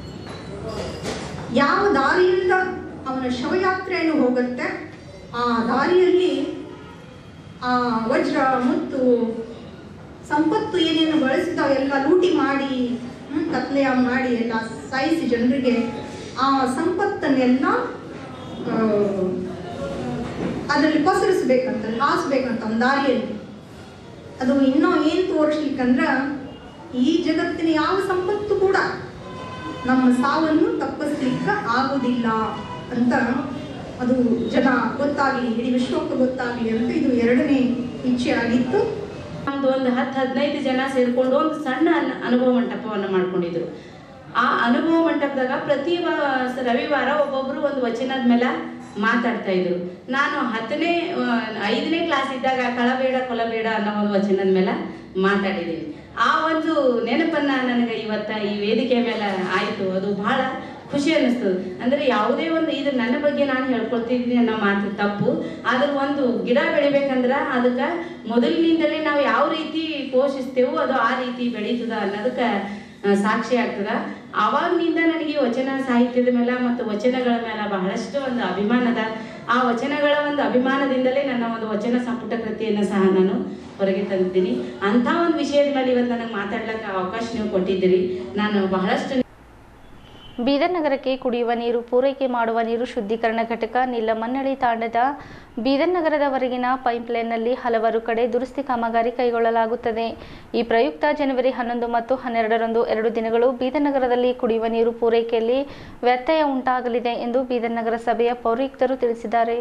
ಯಾವ ದಾರಿಯಿಂದ ಅವನ ಶವಯಾತ್ರೆಯನ್ನು ಹೋಗುತ್ತೆ ಆ ದಾರಿಯಲ್ಲಿ ಆ ವಜ್ರ ಮುತ್ತು ಸಂಪತ್ತು ಏನೇನು ಬಳಸಿದ ಎಲ್ಲ ಲೂಟಿ ಮಾಡಿ ಹ್ಮ್, ಕತ್ಲೆಯ ಮಾಡಿ ಎಲ್ಲ ಸಾಯಿಸಿ ಜನರಿಗೆ ಆ ಸಂಪತ್ತನ್ನೆಲ್ಲ ಆ, ಅದರಲ್ಲಿ ಪಸರಿಸ್ಬೇಕಂತ ಹಾಸ್ಬೇಕಂತ ಒಂದು ದಾರಿಯಲ್ಲಿ ಅದು ಇನ್ನೂ ಏನು ತೋರಿಸ್ಲಿಕ್ಕಂದ್ರ ಈ ಜಗತ್ತಿನ ಯಾವ ಸಂಪತ್ತು ಕೂಡ ನಮ್ಮ ಸಾವನ್ನು ತಪ್ಪಿಸ್ಲಿಕ್ಕೆ ಆಗುವುದಿಲ್ಲ ಅಂತ ಅದು ಜನ ಗೊತ್ತಾಗಲಿ ಇಡೀ ವಿಶ್ವಕ್ಕೆ ಗೊತ್ತಾಗಲಿ ಅಂತ ಇದು ಎರಡನೇ ಇಚ್ಛೆ ಆಗಿತ್ತು ನಮ್ದು ಒಂದು ಹತ್ತು ಹದಿನೈದು ಜನ ಸೇರಿಕೊಂಡು ಒಂದು ಸಣ್ಣ ಅನ್- ಅನುಭವ ಮಂಟಪವನ್ನು ಮಾಡ್ಕೊಂಡಿದ್ರು ಆ ಅನುಭವ ಮಂಟಪದಾಗ ಪ್ರತಿ ವ- ರವಿವಾರ ಒಬ್ಬೊಬ್ರು ಒಂದು ವಚನದ ಮೇಲೆ ಮಾತಾಡ್ತಾ ಇದ್ರು ನಾನು ಹತ್ತನೇ ಆ, ಐದನೇ ಕ್ಲಾಸ್ ಇದ್ದಾಗ ಕಳಬೇಡ ಕೊಲಬೇಡ ಅನ್ನೋ ಒಂದು ವಚನದ ಮೇಲೆ ಮಾತಾಡಿದ್ದೀನಿ ಆ ಒಂದು ನೆನಪನ್ನ ನನಗೆ ಇವತ್ತ ಈ ವೇದಿಕೆ ಮೇಲೆ ಆಯಿತು ಅದು ಬಹಳ ಖುಷಿ ಅನ್ನಿಸ್ತದೆ ಅಂದ್ರೆ ಯಾವುದೇ ಒಂದು ಇದು ನನ್ನ ಬಗ್ಗೆ ನಾನು ಹೇಳ್ಕೊಳ್ತಿದ್ದೀನಿ ಅನ್ನೋ ಮಾತು ತಪ್ಪು ಆದ್ರೆ ಒಂದು ಗಿಡ ಬೆಳಿಬೇಕಂದ್ರ ಅದಕ್ಕೆ ಮೊದಲಿನಿಂದಲೇ ನಾವು ಯಾವ ರೀತಿ ಪೋಷಿಸ್ತೇವೋ ಅದು ಆ ರೀತಿ ಬೆಳೀತದ ಅನ್ನೋದಕ್ಕೆ ಆ, ಸಾಕ್ಷಿ ಆಗ್ತದ ಆವಾಗಿನಿಂದ ನನಗೆ ಈ ವಚನ ಸಾಹಿತ್ಯದ ಮೇಲೆ ಮತ್ತು ವಚನಗಳ ಮೇಲೆ ಬಹಳಷ್ಟು ಒಂದು ಅಭಿಮಾನದ ಆ ವಚನಗಳ ಒಂದು ಅಭಿಮಾನದಿಂದಲೇ ನನ್ನ ಒಂದು ವಚನ ಸಂಪುಟ ಕೃತಿಯನ್ನು ಸಹ ನಾನು ಹೊರಗೆ ತಂದಿದ್ದೀನಿ ಅಂಥ ಒಂದು ವಿಷಯದ ಮೇಲೆ ಇವತ್ತು ನನಗೆ ಮಾತಾಡ್ಲಿಕ್ಕೆ ಅವಕಾಶ ನೀವು ಕೊಟ್ಟಿದ್ದೀರಿ ನಾನು ಬಹಳಷ್ಟು ಬೀದರ್ ನಗರಕ್ಕೆ ಕುಡಿಯುವ ನೀರು ಪೂರೈಕೆ ಮಾಡುವ ನೀರು ಶುದ್ಧೀಕರಣ ಘಟಕ ನೀಲಮನ್ನಳ್ಳಿ ತಾಂಡದ ಬೀದರ್ ನಗರದವರೆಗಿನ ಪೈಪ್ಲೈನ್ನಲ್ಲಿ ಹಲವಾರು ಕಡೆ ದುರಸ್ತಿ ಕಾಮಗಾರಿ ಕೈಗೊಳ್ಳಲಾಗುತ್ತದೆ ಈ ಪ್ರಯುಕ್ತ ಜನವರಿ ಹನ್ನೊಂದು ಮತ್ತು ಹನ್ನೆರಡರಂದು ಎರಡು ದಿನಗಳು ಬೀದರ್ ನಗರದಲ್ಲಿ ಕುಡಿಯುವ ನೀರು ಪೂರೈಕೆಯಲ್ಲಿ ವ್ಯತ್ಯಯ ಉಂಟಾಗಲಿದೆ ಎಂದು ಬೀದರ್ ನಗರಸಭೆಯ ಪೌರಾಯುಕ್ತರು ತಿಳಿಸಿದ್ದಾರೆ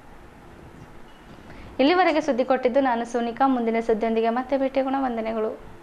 ಇಲ್ಲಿವರೆಗೆ ಸುದ್ದಿ ಕೊಟ್ಟಿದ್ದು ನಾನು ಸೋನಿಕಾ ಮುಂದಿನ ಸುದ್ದಿಯೊಂದಿಗೆ ಮತ್ತೆ ಭೇಟಿಯಾಗೋಣ ವಂದನೆಗಳು